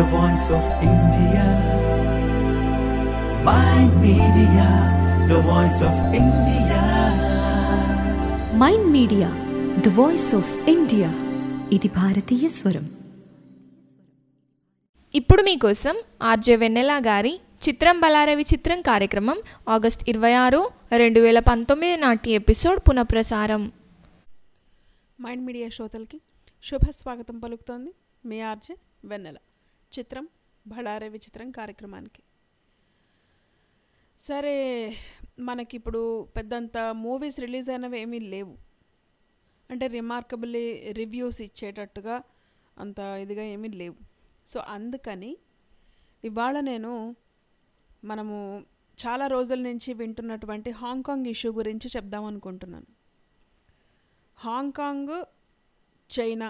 the voice of India. Mind Media, the voice of India. Mind Media the voice of India ఇది భారతీయ స్వరం ఇప్పుడు మీకోసం RJ వెన్నెల గారి చిత్రం బలారవి చిత్రం కార్యక్రమం ఆగస్ట్ ఇరవై ఆరు రెండు వేల పంతొమ్మిది నాటి ఎపిసోడ్ పునఃప్రసారం మైండ్ మీడియా శ్రోతలకి శుభ స్వాగతం పలుకుతోంది మీ ఆర్జే వెన్నెల చిత్రం బళారే విచిత్రం కార్యక్రమానికి సరే మనకిప్పుడు పెద్దంత మూవీస్ రిలీజ్ అయినవి ఏమీ లేవు అంటే రిమార్కబుల్లీ రివ్యూస్ ఇచ్చేటట్టుగా అంత ఇదిగా ఏమీ లేవు సో అందుకని ఇవాళ నేను మనము చాలా రోజుల నుంచి వింటున్నటువంటి హాంకాంగ్ ఇష్యూ గురించి చెప్దాం అనుకుంటున్నాను హాంకాంగ్ చైనా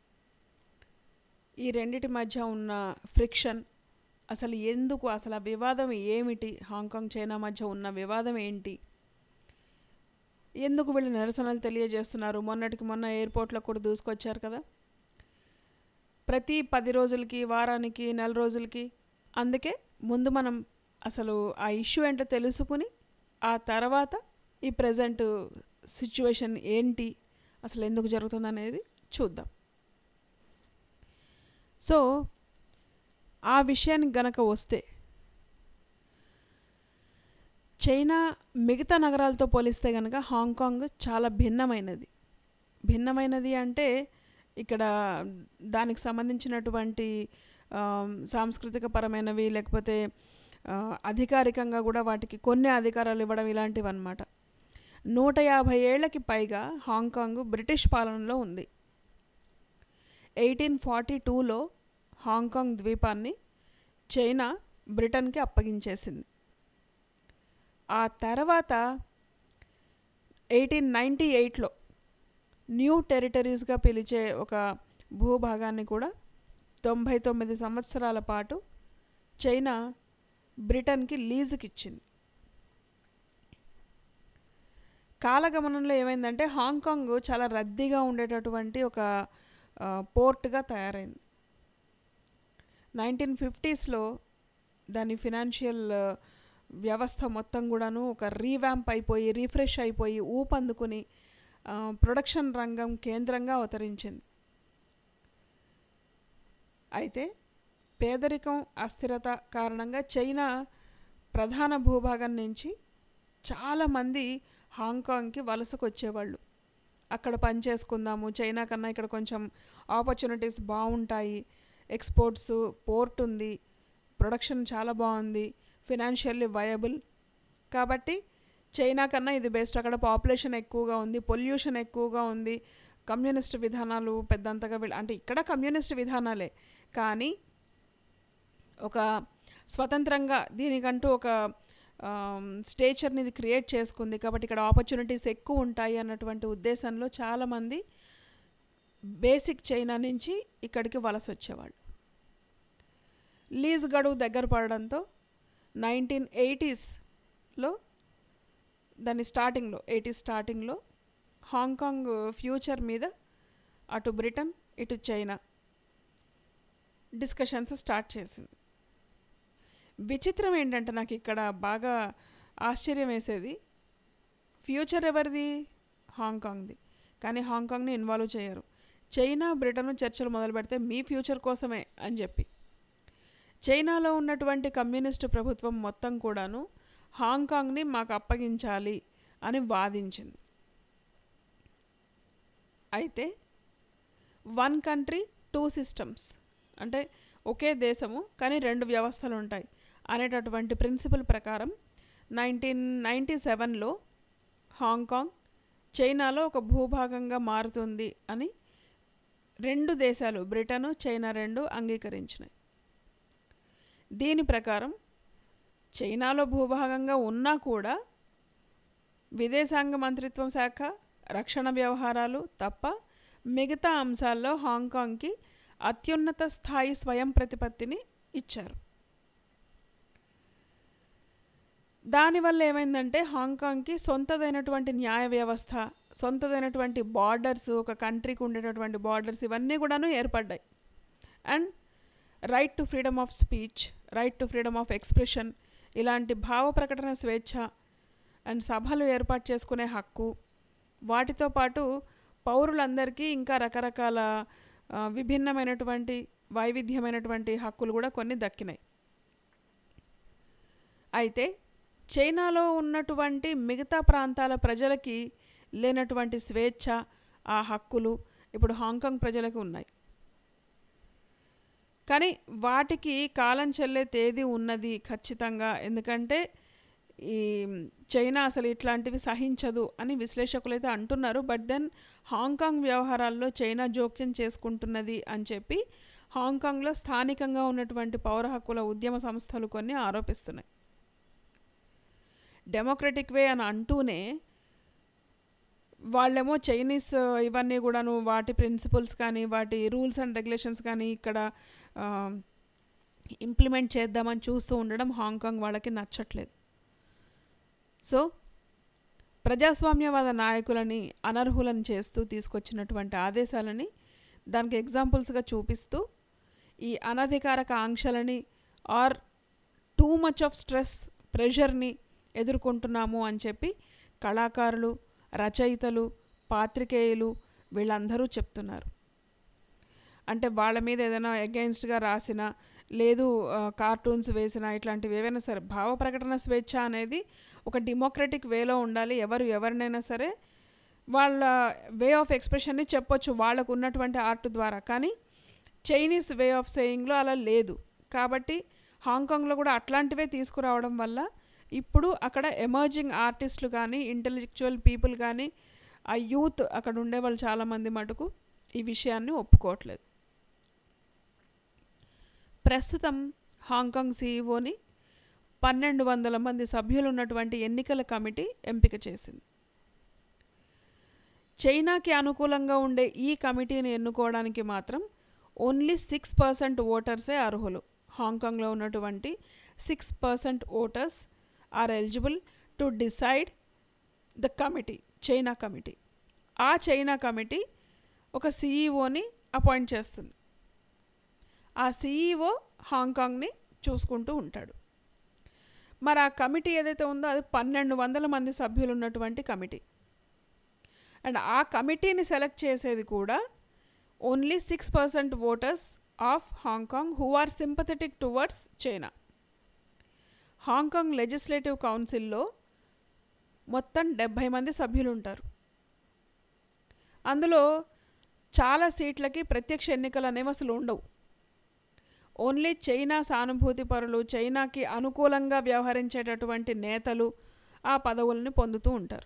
ఈ రెండిటి మధ్య ఉన్న ఫ్రిక్షన్ అసలు ఎందుకు అసలు ఆ వివాదం ఏమిటి హాంకాంగ్ చైనా మధ్య ఉన్న వివాదం ఏంటి ఎందుకు వీళ్ళు నిరసనలు తెలియజేస్తున్నారు మొన్నటికి మొన్న ఎయిర్పోర్ట్లో కూడా దూసుకొచ్చారు కదా ప్రతి పది రోజులకి వారానికి నెల రోజులకి అందుకే ముందు మనం అసలు ఆ ఇష్యూ ఏంటో తెలుసుకుని ఆ తర్వాత ఈ ప్రజెంట్ సిచ్యువేషన్ ఏంటి అసలు ఎందుకు జరుగుతుంది అనేది చూద్దాం సో ఆ విషయానికి గనక వస్తే చైనా మిగతా నగరాలతో పోలిస్తే కనుక హాంకాంగ్ చాలా భిన్నమైనది భిన్నమైనది అంటే ఇక్కడ దానికి సంబంధించినటువంటి ఆమ్, సాంస్కృతిక పరమైనవి లేకపోతే ఆ, అధికారికంగా కూడా వాటికి కొన్ని అధికారాలు ఇవ్వడం ఇలాంటివి అన్నమాట నూట యాభై ఏళ్లకి పైగా హాంకాంగ్ బ్రిటిష్ పాలనలో ఉంది ఎయిటీన్ ఫార్టీ టూలో హాంకాంగ్ ద్వీపాన్ని చైనా బ్రిటన్కి అప్పగించేసింది ఆ తర్వాత ఎయిటీన్ నైంటీ ఎయిట్లో న్యూ టెరిటరీస్గా పిలిచే ఒక భూభాగాన్ని కూడా తొంభై తొమ్మిది సంవత్సరాల పాటు చైనా బ్రిటన్కి లీజుకి ఇచ్చింది కాలగమనంలో ఏమైందంటే హాంకాంగ్ చాలా రద్దీగా ఉండేటటువంటి ఒక ఆ, పోర్ట్గా తయారైంది నైన్టీన్ ఫిఫ్టీస్లో దాని ఫినాన్షియల్ వ్యవస్థ మొత్తం కూడాను ఒక రీవ్యాంప్ అయిపోయి రీఫ్రెష్ అయిపోయి ఊపందుకుని ఆ, ప్రొడక్షన్ రంగం కేంద్రంగా అవతరించింది అయితే పేదరికం అస్థిరత కారణంగా చైనా ప్రధాన భూభాగం నుంచి చాలామంది హాంకాంగ్కి వలసకు వచ్చేవాళ్ళు అక్కడ పని చేసుకుందాము చైనా కన్నా ఇక్కడ కొంచెం ఆపర్చునిటీస్ బాగుంటాయి ఎక్స్పోర్ట్స్ పోర్ట్ ఉంది ప్రొడక్షన్ చాలా బాగుంది ఫినాన్షియల్లీ వయబుల్ కాబట్టి చైనా కన్నా ఇది బెస్ట్ అక్కడ పాపులేషన్ ఎక్కువగా ఉంది పొల్యూషన్ ఎక్కువగా ఉంది కమ్యూనిస్ట్ విధానాలు పెద్దంతగా వీళ్ళ అంటే ఇక్కడ కమ్యూనిస్ట్ విధానాలే కానీ ఒక స్వతంత్రంగా దీనికంటూ ఒక స్టేచర్ని ఇది క్రియేట్ చేసుకుంది కాబట్టి ఇక్కడ ఆపర్చునిటీస్ ఎక్కువ ఉంటాయి అన్నటువంటి ఉద్దేశంలో చాలామంది బేసిక్ చైనా నుంచి ఇక్కడికి వలస వచ్చేవాళ్ళు లీజ్ గడువు దగ్గర పడడంతో నైన్టీన్ ఎయిటీస్లో దాని స్టార్టింగ్లో ఎయిటీస్ స్టార్టింగ్లో హాంకాంగ్ ఫ్యూచర్ మీద అటు బ్రిటన్ ఇటు చైనా డిస్కషన్స్ స్టార్ట్ చేసింది విచిత్రం ఏంటంటే నాకు ఇక్కడ బాగా ఆశ్చర్యం వేసేది ఫ్యూచర్ ఎవరిది హాంకాంగ్ది కానీ హాంకాంగ్ని ఇన్వాల్వ్ చేయరు చైనా బ్రిటన్ చర్చలు మొదలు పెడితే మీ ఫ్యూచర్ కోసమే అని చెప్పి చైనాలో ఉన్నటువంటి కమ్యూనిస్టు ప్రభుత్వం మొత్తం కూడాను హాంకాంగ్ని మాకు అప్పగించాలి అని వాదించింది అయితే వన్ కంట్రీ టూ సిస్టమ్స్ అంటే ఒకే దేశము కానీ రెండు వ్యవస్థలు ఉంటాయి అనేటటువంటి ప్రిన్సిపల్ ప్రకారం నైన్టీన్ నైంటీ సెవెన్లో హాంకాంగ్ చైనాలో ఒక భూభాగంగా మారుతుంది అని రెండు దేశాలు బ్రిటన్ చైనా రెండు అంగీకరించినాయి దీని ప్రకారం చైనాలో భూభాగంగా ఉన్నా కూడా విదేశాంగ మంత్రిత్వం శాఖ రక్షణ వ్యవహారాలు తప్ప మిగతా అంశాల్లో హాంకాంగ్కి అత్యున్నత స్థాయి స్వయం ప్రతిపత్తిని ఇచ్చారు దానివల్ల ఏమైందంటే హాంకాంగ్కి సొంతదైనటువంటి న్యాయ వ్యవస్థ సొంతదైనటువంటి బార్డర్స్ ఒక కంట్రీకి ఉండేటటువంటి బార్డర్స్ ఇవన్నీ కూడాను ఏర్పడ్డాయి and right to freedom of speech right to freedom of expression ఇలాంటి భావ ప్రకటన స్వేచ్ఛ అండ్ సభలు ఏర్పాటు చేసుకునే హక్కు వాటితో పాటు పౌరులందరికీ ఇంకా రకరకాల ఆ, విభిన్నమైనటువంటి వైవిధ్యమైనటువంటి హక్కులు కూడా కొన్ని దక్కినాయి అయితే చైనాలో ఉన్నటువంటి మిగతా ప్రాంతాల ప్రజలకి లేనటువంటి స్వేచ్ఛ ఆ హక్కులు ఇప్పుడు హాంకాంగ్ ప్రజలకు ఉన్నాయి కానీ వాటికి కాలం చెల్లే తేదీ ఉన్నది ఖచ్చితంగా ఎందుకంటే ఈ చైనా అసలు ఇట్లాంటివి సహించదు అని విశ్లేషకులు అయితే అంటున్నారు బట్ దెన్ హాంకాంగ్ వ్యవహారాల్లో చైనా జోక్యం చేసుకుంటున్నది అని చెప్పి హాంకాంగ్లో స్థానికంగా ఉన్నటువంటి పౌర హక్కుల ఉద్యమ సంస్థలు కొన్ని ఆరోపిస్తున్నాయి డెమోక్రటిక్ వే అని అంటూనే వాళ్ళేమో చైనీస్ ఇవన్నీ కూడాను వాటి ప్రిన్సిపల్స్ కానీ వాటి రూల్స్ అండ్ రెగ్యులేషన్స్ కానీ ఇక్కడ ఇంప్లిమెంట్ చేద్దామని చూస్తూ ఉండడం హాంకాంగ్ వాళ్ళకి నచ్చట్లేదు సో ప్రజాస్వామ్యవాద నాయకులని అనర్హులను చేస్తూ తీసుకొచ్చినటువంటి ఆదేశాలని దానికి ఎగ్జాంపుల్స్గా చూపిస్తూ ఈ అనధికారక ఆంక్షలని are too much of stress ప్రెషర్ని ఎదుర్కొంటున్నాము అని చెప్పి కళాకారులు రచయితలు పాత్రికేయులు వీళ్ళందరూ చెప్తున్నారు అంటే వాళ్ళ మీద ఏదైనా అగెయిన్స్ట్గా రాసిన లేదు కార్టూన్స్ వేసిన ఇట్లాంటివి ఏవైనా సరే భావ ప్రకటన స్వేచ్ఛ అనేది ఒక డెమోక్రటిక్ వేలో ఉండాలి ఎవరు ఎవరినైనా సరే వాళ్ళ వే ఆఫ్ ఎక్స్ప్రెషన్ని చెప్పొచ్చు వాళ్ళకు ఉన్నటువంటి ఆర్ట్ ద్వారా కానీ చైనీస్ వే ఆఫ్ సేయింగ్లో అలా లేదు కాబట్టి హాంకాంగ్లో కూడా అట్లాంటివే తీసుకురావడం వల్ల ఇప్పుడు అక్కడ ఎమర్జింగ్ ఆర్టిస్టులు కానీ ఇంటలెక్చువల్ పీపుల్ కానీ ఆ యూత్ అక్కడ ఉండే వాళ్ళు చాలామంది మటుకు ఈ విషయాన్ని ఒప్పుకోవట్లేదు ప్రస్తుతం హాంకాంగ్ సీఈఓని పన్నెండు వందల మంది సభ్యులు ఉన్నటువంటి ఎన్నికల కమిటీ ఎంపిక చేసింది చైనాకి అనుకూలంగా ఉండే ఈ కమిటీని ఎన్నుకోవడానికి మాత్రం ఓన్లీ సిక్స్ పర్సెంట్ ఓటర్సే అర్హులు హాంకాంగ్లో ఉన్నటువంటి six percent voters are eligible to decide the committee China committee ఆ చైనా కమిటీ ఒక సీఈఓని అపాయింట్ చేస్తుంది ఆ సీఈఓ హాంకాంగ్ని చూసుకుంటూ ఉంటాడు మరి ఆ కమిటీ ఏదైతే ఉందో అది పన్నెండు వందల మంది సభ్యులు ఉన్నటువంటి కమిటీ అండ్ ఆ కమిటీని సెలెక్ట్ చేసేది కూడా only six percent voters of Hong Kong who are sympathetic towards China Hong Kong legislative కౌన్సిల్లో మొత్తం డెబ్భై మంది సభ్యులు ఉంటారు అందులో చాలా సీట్లకి ప్రత్యక్ష ఎన్నికలు అనేవి అసలు ఉండవు ఓన్లీ చైనా సానుభూతి పరులు చైనాకి అనుకూలంగా వ్యవహరించేటటువంటి నేతలు ఆ పదవుల్ని పొందుతూ ఉంటారు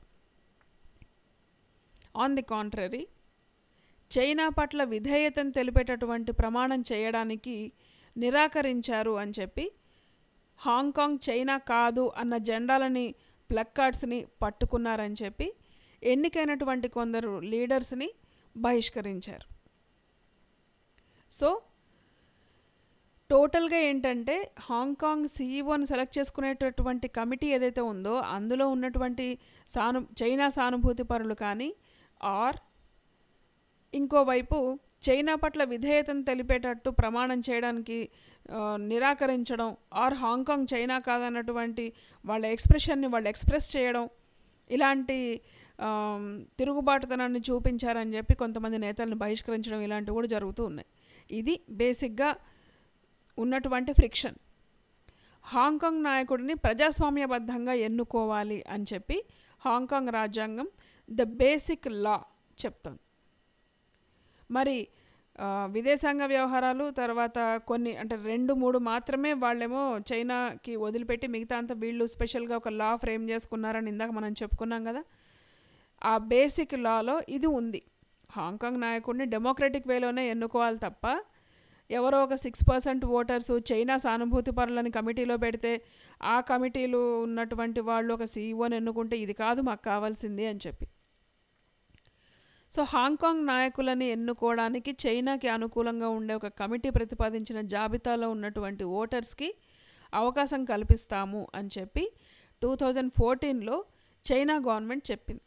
ఆన్ ది కాంట్రరీ చైనా పట్ల విధేయతను తెలిపేటటువంటి ప్రమాణం చేయడానికి నిరాకరించారు అని చెప్పి హాంకాంగ్ చైనా కాదు అన్న జెండాలని ప్లక్కార్డ్స్ని పట్టుకున్నారని చెప్పి ఎన్నికైనటువంటి కొందరు లీడర్స్ని బహిష్కరించారు సో టోటల్గా ఏంటంటే హాంకాంగ్ సీఈఓని సెలెక్ట్ చేసుకునేటటువంటి కమిటీ ఏదైతే ఉందో అందులో ఉన్నటువంటి సాను చైనా సానుభూతి పరులు కానీ ఆర్ ఇంకోవైపు చైనా పట్ల విధేయతను తెలిపేటట్టు ప్రమాణం చేయడానికి ఆ, నిరాకరించడం ఆర్ హాంకాంగ్ చైనా కాదన్నటువంటి వాళ్ళ ఎక్స్ప్రెషన్ని వాళ్ళు ఎక్స్ప్రెస్ చేయడం ఇలాంటి ఆమ్, తిరుగుబాటుతనాన్ని చూపించారని చెప్పి కొంతమంది నేతలను బహిష్కరించడం ఇలాంటివి కూడా జరుగుతూ ఉన్నాయి ఇది బేసిక్గా ఉన్నటువంటి ఫ్రిక్షన్ హాంకాంగ్ నాయకుడిని ప్రజాస్వామ్యబద్ధంగా ఎన్నుకోవాలి అని చెప్పి హాంకాంగ్ రాజ్యాంగం ద బేసిక్ లా చెప్తుంది మరి ఆ, విదేశాంగ వ్యవహారాలు తర్వాత కొన్ని అంటే రెండు మూడు మాత్రమే వాళ్ళేమో చైనాకి వదిలిపెట్టి మిగతా అంతా వీళ్ళు స్పెషల్గా ఒక లా ఫ్రేమ్ చేసుకున్నారని ఇందాక మనం చెప్పుకున్నాం కదా ఆ బేసిక్ లాలో ఇది ఉంది హాంకాంగ్ నాయకుడిని డెమోక్రటిక్ వేలోనే ఎన్నుకోవాలి తప్ప ఎవరో ఒక సిక్స్ పర్సెంట్ ఓటర్స్ చైనా సానుభూతి పరులని కమిటీలో పెడితే ఆ కమిటీలు ఉన్నటువంటి వాళ్ళు ఒక సీఈఓని ఎన్నుకుంటే ఇది కాదు మాకు కావాల్సింది అని చెప్పి సో హాంకాంగ్ నాయకులని ఎన్నుకోవడానికి చైనాకి అనుకూలంగా ఉండే ఒక కమిటీ ప్రతిపాదించిన జాబితాలో ఉన్నటువంటి ఓటర్స్కి అవకాశం కల్పిస్తాము అని చెప్పి టూ థౌజండ్ ఫోర్టీన్లో చైనా గవర్నమెంట్ చెప్పింది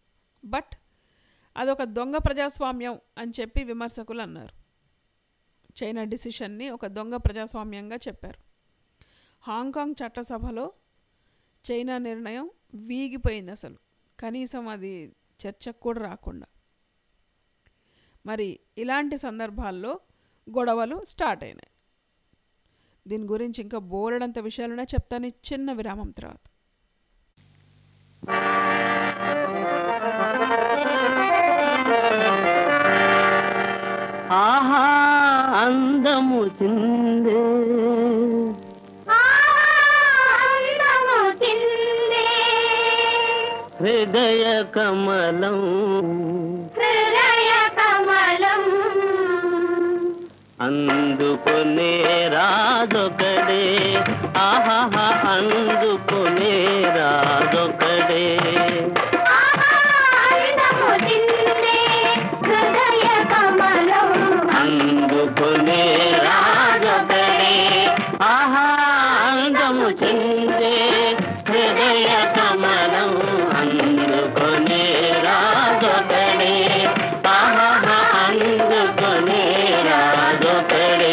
బట్ అదొక దొంగ ప్రజాస్వామ్యం అని చెప్పి విమర్శకులు అన్నారు చైనా డిసిషన్ని ఒక దొంగ ప్రజాస్వామ్యంగా చెప్పారు హాంకాంగ్ చట్టసభలో చైనా నిర్ణయం వీగిపోయింది అసలు కనీసం అది చర్చకు కూడా రాకుండా మరి ఇలాంటి సందర్భాల్లో గొడవలు స్టార్ట్ అయినాయి దీని గురించి ఇంకా బోలెడంత విషయాలునే చెప్తాను ఈ చిన్న విరామం తర్వాత ఆహా అందము చిందే హృదయ కమలం అందుకునే రాదొకడే ఆహా అందుకునే రాదొకడే అందుకునే రాజొకడే ఆహా అందము చిందే హృదయ కమలం అందుకునే రాజొకడే ఆహా అందుకునే రాజొకడే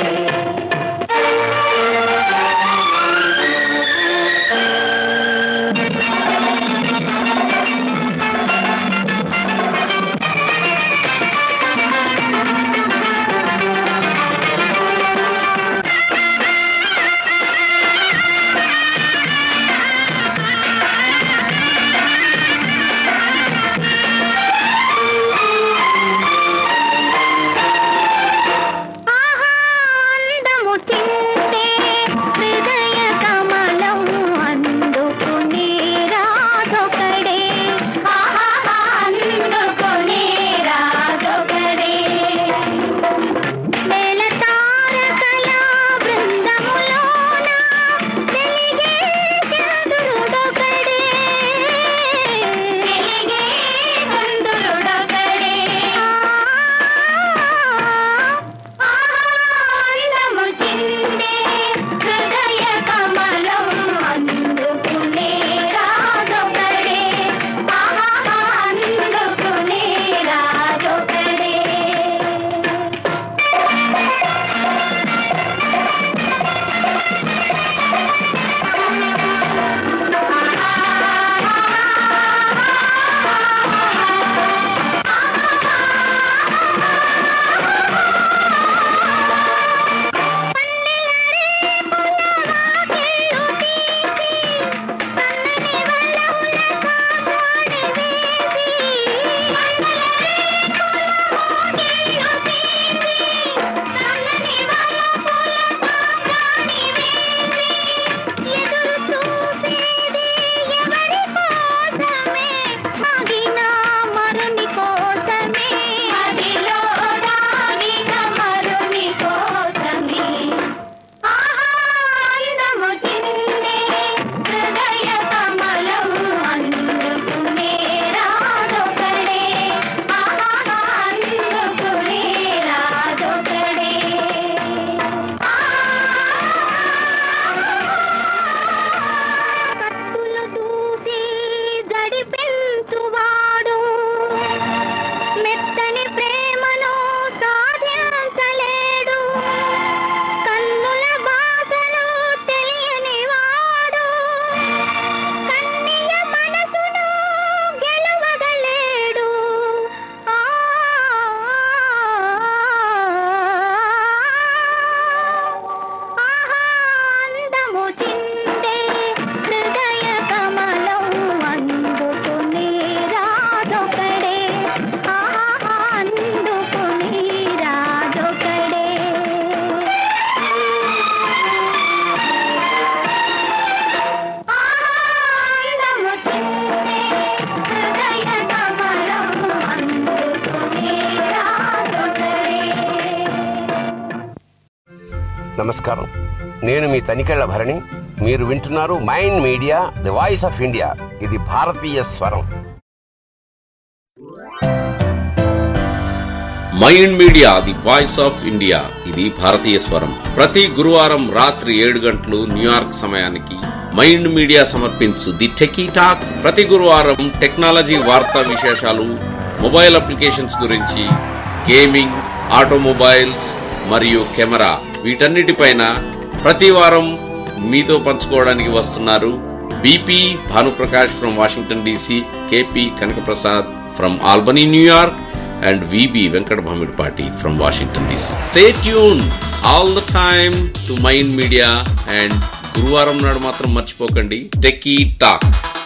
మెత్తని ప్రేమను సాధించలేడు కన్నుల బాధలు తెలియని వాడు కన్నియ మనసును గెలవగలేడు ఆ ఆహా అందము చిందే హృదయ కమలం అందుకుని రాదొకడే ఆహా అందుకుని రాదొకడే ఆనందము చిందే హృదయ కమలం అందుకుని రాదొకడే నమస్కారం నేను మీ తనికెళ్ల భరణి మీరు వింటున్నారు Mind Media the voice of India ఇది భారతీయ స్వరం Mind Media the voice of India ఇది భారతీయ స్వరం ప్రతి గురువారం రాత్రి ఏడు గంటలు న్యూయార్క్ సమయానికి మైండ్ మీడియా సమర్పించు ది టెకీ టాక్ ప్రతి గురువారం టెక్నాలజీ వార్తా విశేషాలు మొబైల్ అప్లికేషన్స్ గురించి గేమింగ్ ఆటోమొబైల్స్ మరియు కెమెరా వీటన్నిటిపైన ప్రతి వారం మీతో పంచుకోవడానికి వస్తున్నారు BP Bhanuprakash from Washington DC KP Kanakaprasad from Albany New York and VB Venkata Bhamidipati from Washington DC stay tune all the time to Mind Media and గురువారం నాడు మాత్రం మర్చిపోకండి techie talk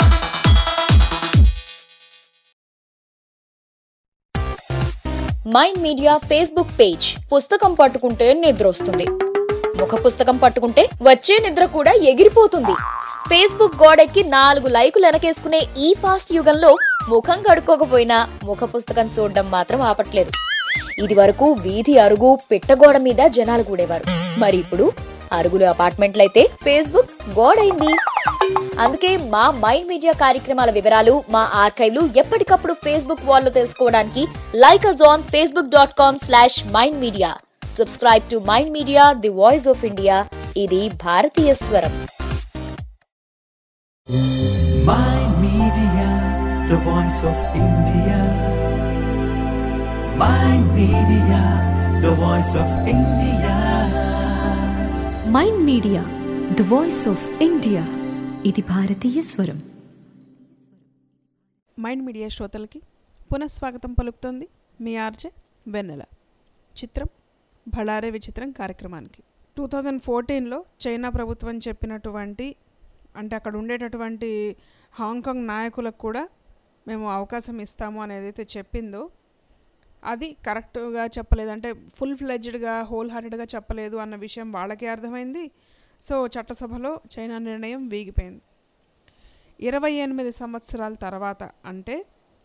Mind Media Facebook page పుస్తకం పట్టుకుంటే నిద్ర వస్తుంది ముఖ పుస్తకం పట్టుకుంటే వచ్చే నిద్ర కూడా ఎగిరిపోతుంది ఫేస్బుక్ గోడెక్కి నాలుగు లైకులు వెనకేసుకునే ఈ ఫాస్ట్ యుగంలో ముఖం కడుక్కోకపోయినా ముఖ పుస్తకం చూడడం మాత్రం ఆపట్లేదు ఇది వరకు వీధి అరుగు పిట్టగోడ మీద జనాలు కూడేవారు మరి ఇప్పుడు అరుగులు అపార్ట్మెంట్లయితే ఫేస్బుక్ గోడైంది అందుకే మా మైండ్ మీడియా కార్యక్రమాల వివరాలు మా ఆర్కైవ్లు ఎప్పటికప్పుడు ఫేస్బుక్ వాల్లో తెలుసుకోవడానికి like us on Facebook dot com slash Mind Media subscribe to Mind Media the voice of India ఇది భారతీయ స్వరం Mind Media, the voice of India. Mind Media, the voice of India. Mind Media the voice of India ఇది భారతీయ స్వరం Mind media శ్రోతలకి పునఃస్వాగతం పలుకుతోంది మీ RJ వెన్నెల చిత్రం బళారే విచిత్రం కార్యక్రమానికి టూ థౌజండ్ ఫోర్టీన్లో చైనా ప్రభుత్వం చెప్పినటువంటి అంటే అక్కడ ఉండేటటువంటి హాంకాంగ్ నాయకులకు కూడా మేము అవకాశం ఇస్తాము అనేది అయితే చెప్పిందో అది కరెక్ట్గా చెప్పలేదు అంటే ఫుల్ ఫ్లెడ్జ్డ్గా హోల్ హార్టెడ్గా చెప్పలేదు అన్న విషయం వాళ్ళకే అర్థమైంది సో చట్టసభలో చైనా నిర్ణయం వీగిపోయింది ఇరవై ఎనిమిది సంవత్సరాల తర్వాత అంటే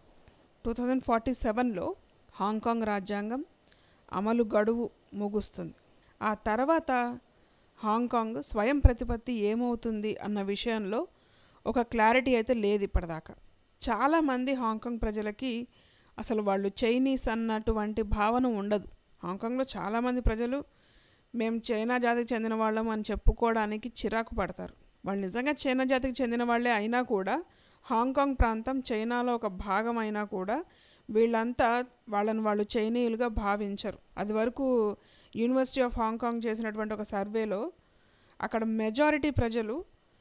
టూ థౌజండ్ ఫార్టీ సెవెన్లో హాంకాంగ్ రాజ్యాంగం అమలు గడువు ముగుస్తుంది ఆ తర్వాత హాంకాంగ్ స్వయం ప్రతిపత్తి ఏమవుతుంది అన్న విషయంలో ఒక క్లారిటీ అయితే లేదు ఇప్పటిదాకా చాలామంది హాంకాంగ్ ప్రజలకి అసలు వాళ్ళు చైనీస్ అన్నటువంటి భావన ఉండదు హాంకాంగ్లో చాలామంది ప్రజలు మేము చైనా జాతికి చెందిన వాళ్ళం అని చెప్పుకోవడానికి చిరాకు పడతారు వాళ్ళు నిజంగా చైనా జాతికి చెందిన వాళ్ళే అయినా కూడా హాంకాంగ్ ప్రాంతం చైనాలో ఒక భాగం అయినా కూడా వీళ్ళంతా వాళ్ళని వాళ్ళు చైనీయులుగా భావించరు అది వరకు యూనివర్సిటీ ఆఫ్ హాంకాంగ్ చేసినటువంటి ఒక సర్వేలో అక్కడ మెజారిటీ ప్రజలు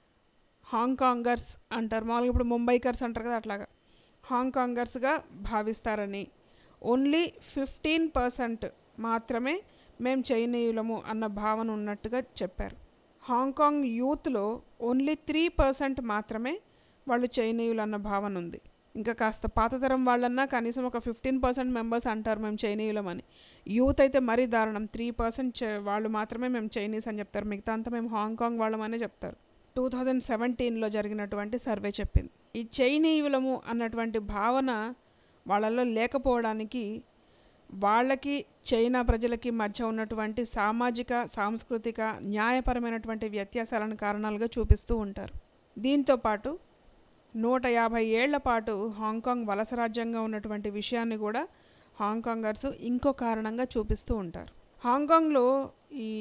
హాంకాంగర్స్ అంటారు మామూలుగా ఇప్పుడు ముంబైకర్స్ అంటారు కదా అట్లాగా హాంకాంగర్స్గా భావిస్తారని ఓన్లీ ఫిఫ్టీన్ పర్సెంట్ మాత్రమే మేము చైనీయులము అన్న భావన ఉన్నట్టుగా చెప్పారు హాంకాంగ్ యూత్లో ఓన్లీ త్రీ పర్సెంట్ మాత్రమే వాళ్ళు చైనీయులు అన్న భావన ఉంది ఇంకా కాస్త పాతతరం వాళ్ళన్నా కనీసం ఒక ఫిఫ్టీన్ పర్సెంట్ మెంబర్స్ అంటారు మేము చైనీయులమని యూత్ అయితే మరీ దారుణం త్రీ పర్సెంట్ వాళ్ళు మాత్రమే మేము చైనీస్ అని చెప్తారు మిగతా అంతా మేము హాంకాంగ్ వాళ్ళమనే చెప్తారు టూ థౌజండ్ సెవెంటీన్లో జరిగినటువంటి సర్వే చెప్పింది ఈ చైనీయులము అన్నటువంటి భావన వాళ్ళలో లేకపోవడానికి వాళ్ళకి చైనా ప్రజలకి మధ్య ఉన్నటువంటి సామాజిక సాంస్కృతిక న్యాయపరమైనటువంటి వ్యత్యాసాలను కారణాలుగా చూపిస్తూ ఉంటారు దీంతో పాటు నూట యాభై ఏళ్ల పాటు హాంకాంగ్ వలస రాజ్యంగా ఉన్నటువంటి విషయాన్ని కూడా హాంకాంగర్స్ ఇంకో కారణంగా చూపిస్తూ ఉంటారు హాంకాంగ్లో ఈ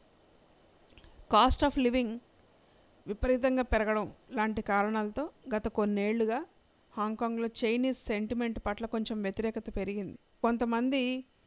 కాస్ట్ ఆఫ్ లివింగ్ విపరీతంగా పెరగడం లాంటి కారణాలతో గత కొన్నేళ్లుగా హాంకాంగ్లో చైనీస్ సెంటిమెంట్ పట్ల కొంచెం వ్యతిరేకత పెరిగింది కొంతమంది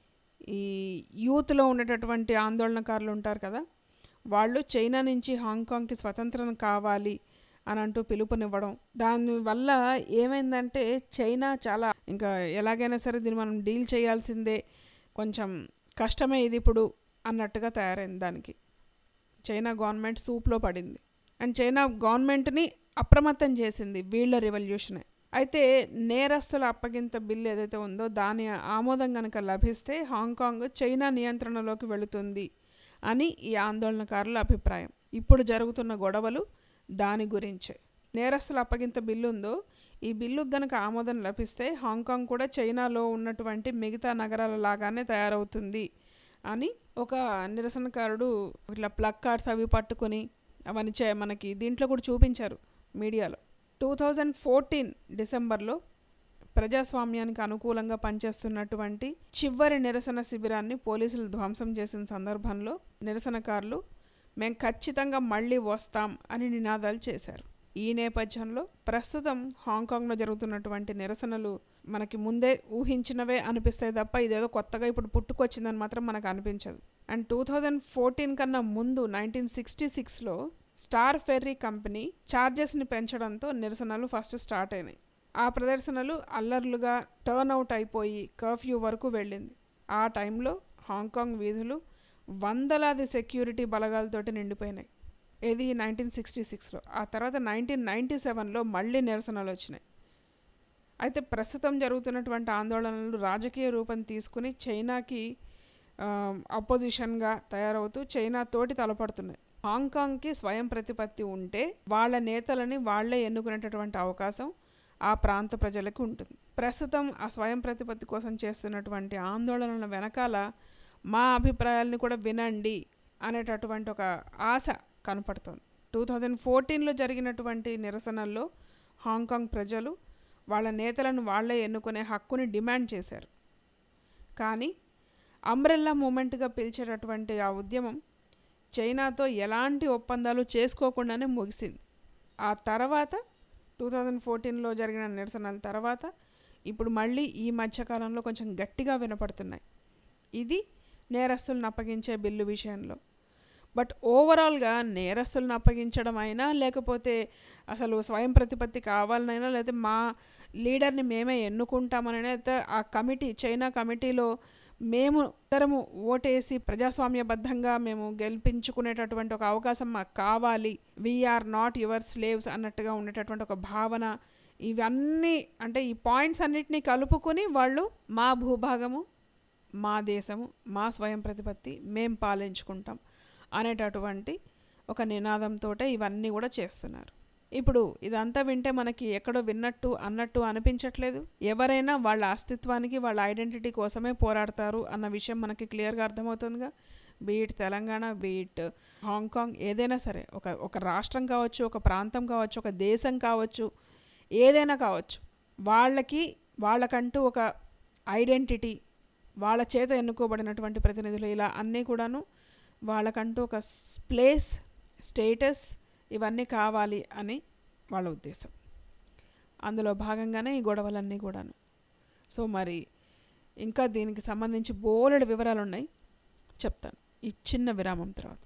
ఈ యూత్లో ఉండేటటువంటి ఆందోళనకారులు ఉంటారు కదా వాళ్ళు చైనా నుంచి హాంకాంగ్కి స్వతంత్రం కావాలి అని అంటూ పిలుపునివ్వడం దానివల్ల ఏమైందంటే చైనా చాలా ఇంకా ఎలాగైనా సరే దీన్ని మనం డీల్ చేయాల్సిందే కొంచెం కష్టమే ఇది ఇప్పుడు అన్నట్టుగా తయారైంది దానికి చైనా గవర్నమెంట్ సూప్లో పడింది అండ్ చైనా గవర్నమెంట్ని అప్రమత్తం చేసింది వీళ్ళ రెవల్యూషనే అయితే నేరస్తుల అప్పగింత బిల్లు ఏదైతే ఉందో దాని ఆమోదం కనుక లభిస్తే హాంకాంగ్ చైనా నియంత్రణలోకి వెళుతుంది అని ఈ ఆందోళనకారుల అభిప్రాయం ఇప్పుడు జరుగుతున్న గొడవలు దాని గురించే నేరస్తుల అప్పగింత బిల్లు ఉందో ఈ బిల్లు గనక ఆమోదం లభిస్తే హాంకాంగ్ కూడా చైనాలో ఉన్నటువంటి మిగతా నగరాల లాగానే తయారవుతుంది అని ఒక నిరసనకారుడు ఇట్లా ప్లగ్ కార్డ్స్ అవి పట్టుకొని అవన్నీ చే మనకి దీంట్లో కూడా చూపించారు మీడియాలో టూ థౌజండ్ ఫోర్టీన్ డిసెంబర్లో ప్రజాస్వామ్యానికి అనుకూలంగా పనిచేస్తున్నటువంటి చివరి నిరసన శిబిరాన్ని పోలీసులు ధ్వంసం చేసిన సందర్భంలో నిరసనకారులు మేము ఖచ్చితంగా మళ్ళీ వస్తాం అని నినాదాలు చేశారు ఈ నేపథ్యంలో ప్రస్తుతం హాంకాంగ్లో జరుగుతున్నటువంటి నిరసనలు మనకి ముందే ఊహించినవే అనిపిస్తాయి తప్ప ఇదేదో కొత్తగా ఇప్పుడు పుట్టుకొచ్చిందని మాత్రం మనకు అనిపించదు అండ్ టూ థౌజండ్ ఫోర్టీన్ కన్నా ముందు నైన్టీన్ సిక్స్టీ సిక్స్లో స్టార్ ఫెర్రీ కంపెనీ ఛార్జెస్ని పెంచడంతో నిరసనలు ఫస్ట్ స్టార్ట్ అయినాయి ఆ ప్రదర్శనలు అల్లర్లుగా టర్న్ అవుట్ అయిపోయి కర్ఫ్యూ వరకు వెళ్ళింది ఆ టైంలో హాంకాంగ్ వీధులు వందలాది సెక్యూరిటీ బలగాలతోటి నిండిపోయినాయి ఇది నైన్టీన్ సిక్స్టీ సిక్స్లో ఆ తర్వాత నైన్టీన్ నైంటీ సెవెన్లో మళ్ళీ నిరసనలు వచ్చినాయి అయితే ప్రస్తుతం జరుగుతున్నటువంటి ఆందోళనలు రాజకీయ రూపం తీసుకుని చైనాకి అపోజిషన్గా తయారవుతూ చైనా తోటి తలపడుతున్నాయి హాంకాంగ్కి స్వయం ప్రతిపత్తి ఉంటే వాళ్ళ నేతలని వాళ్లే ఎన్నుకునేటటువంటి అవకాశం ఆ ప్రాంత ప్రజలకు ఉంటుంది ప్రస్తుతం ఆ స్వయం ప్రతిపత్తి కోసం చేస్తున్నటువంటి ఆందోళనల వెనకాల మా అభిప్రాయాలను కూడా వినండి అనేటటువంటి ఒక ఆశ కనపడుతోంది టూ థౌజండ్ ఫోర్టీన్లో జరిగినటువంటి నిరసనల్లో హాంకాంగ్ ప్రజలు వాళ్ళ నేతలను వాళ్లే ఎన్నుకునే హక్కుని డిమాండ్ చేశారు కానీ అంబ్రెల్లా మూమెంట్గా పిలిచేటటువంటి ఆ ఉద్యమం చైనాతో ఎలాంటి ఒప్పందాలు చేసుకోకుండానే ముగిసింది ఆ తర్వాత టూ థౌజండ్ ఫోర్టీన్లో జరిగిన నిరసనల తర్వాత ఇప్పుడు మళ్ళీ ఈ మధ్యకాలంలో కొంచెం గట్టిగా వినపడుతున్నాయి ఇది నేరస్తులను అప్పగించే బిల్లు విషయంలో బట్ ఓవరాల్గా నేరస్తులను అప్పగించడం అయినా లేకపోతే అసలు స్వయం ప్రతిపత్తి కావాలనైనా లేకపోతే మా లీడర్ని మేమే ఎన్నుకుంటామనైనా అయితే ఆ కమిటీ చైనా కమిటీలో మేము ఇద్దరము ఓటేసి ప్రజాస్వామ్యబద్ధంగా మేము గెలిపించుకునేటటువంటి ఒక అవకాశం మాకు కావాలి వీఆర్ నాట్ యువర్ స్లేవ్స్ అన్నట్టుగా ఉండేటటువంటి ఒక భావన ఇవన్నీ అంటే ఈ పాయింట్స్ అన్నిటినీ కలుపుకొని వాళ్ళు మా భూభాగము మా దేశము మా స్వయం ప్రతిపత్తి మేం పాలించుకుంటాం అనేటటువంటి ఒక నినాదంతో ఇవన్నీ కూడా చేస్తున్నారు ఇప్పుడు ఇదంతా వింటే మనకి ఎక్కడో విన్నట్టు అన్నట్టు అనిపించట్లేదు ఎవరైనా వాళ్ళ అస్తిత్వానికి వాళ్ళ ఐడెంటిటీ కోసమే పోరాడతారు అన్న విషయం మనకి క్లియర్గా అర్థమవుతుందిగా బీట్ తెలంగాణ బీట్ హాంకాంగ్ ఏదైనా సరే ఒక ఒక రాష్ట్రం కావచ్చు ఒక ప్రాంతం కావచ్చు ఒక దేశం కావచ్చు ఏదైనా కావచ్చు వాళ్ళకి వాళ్ళకంటూ ఒక ఐడెంటిటీ వాళ్ళ చేత ఎన్నుకోబడినటువంటి ప్రతినిధులు ఇలా అన్నీ కూడాను వాళ్ళకంటూ ఒక ప్లేస్ స్టేటస్ ఇవన్నీ కావాలి అని వాళ్ళ ఉద్దేశం అందులో భాగంగానే ఈ గొడవలన్నీ కూడాను సో మరి ఇంకా దీనికి సంబంధించి బోలెడు వివరాలు ఉన్నాయి చెప్తాను ఈ చిన్న విరామం తర్వాత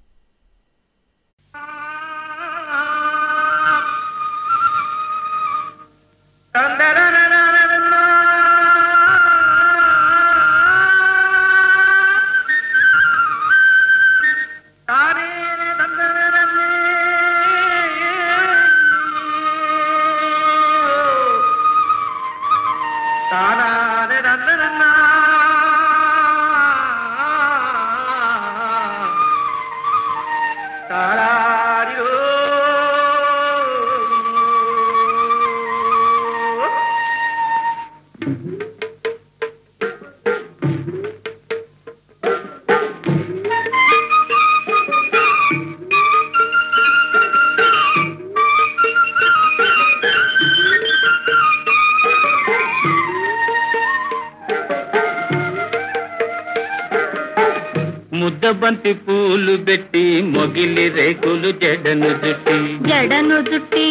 ముద్దబంతి పూలు పెట్టి మొగిలి రేకులు జడను జుట్టి జడను జుట్టి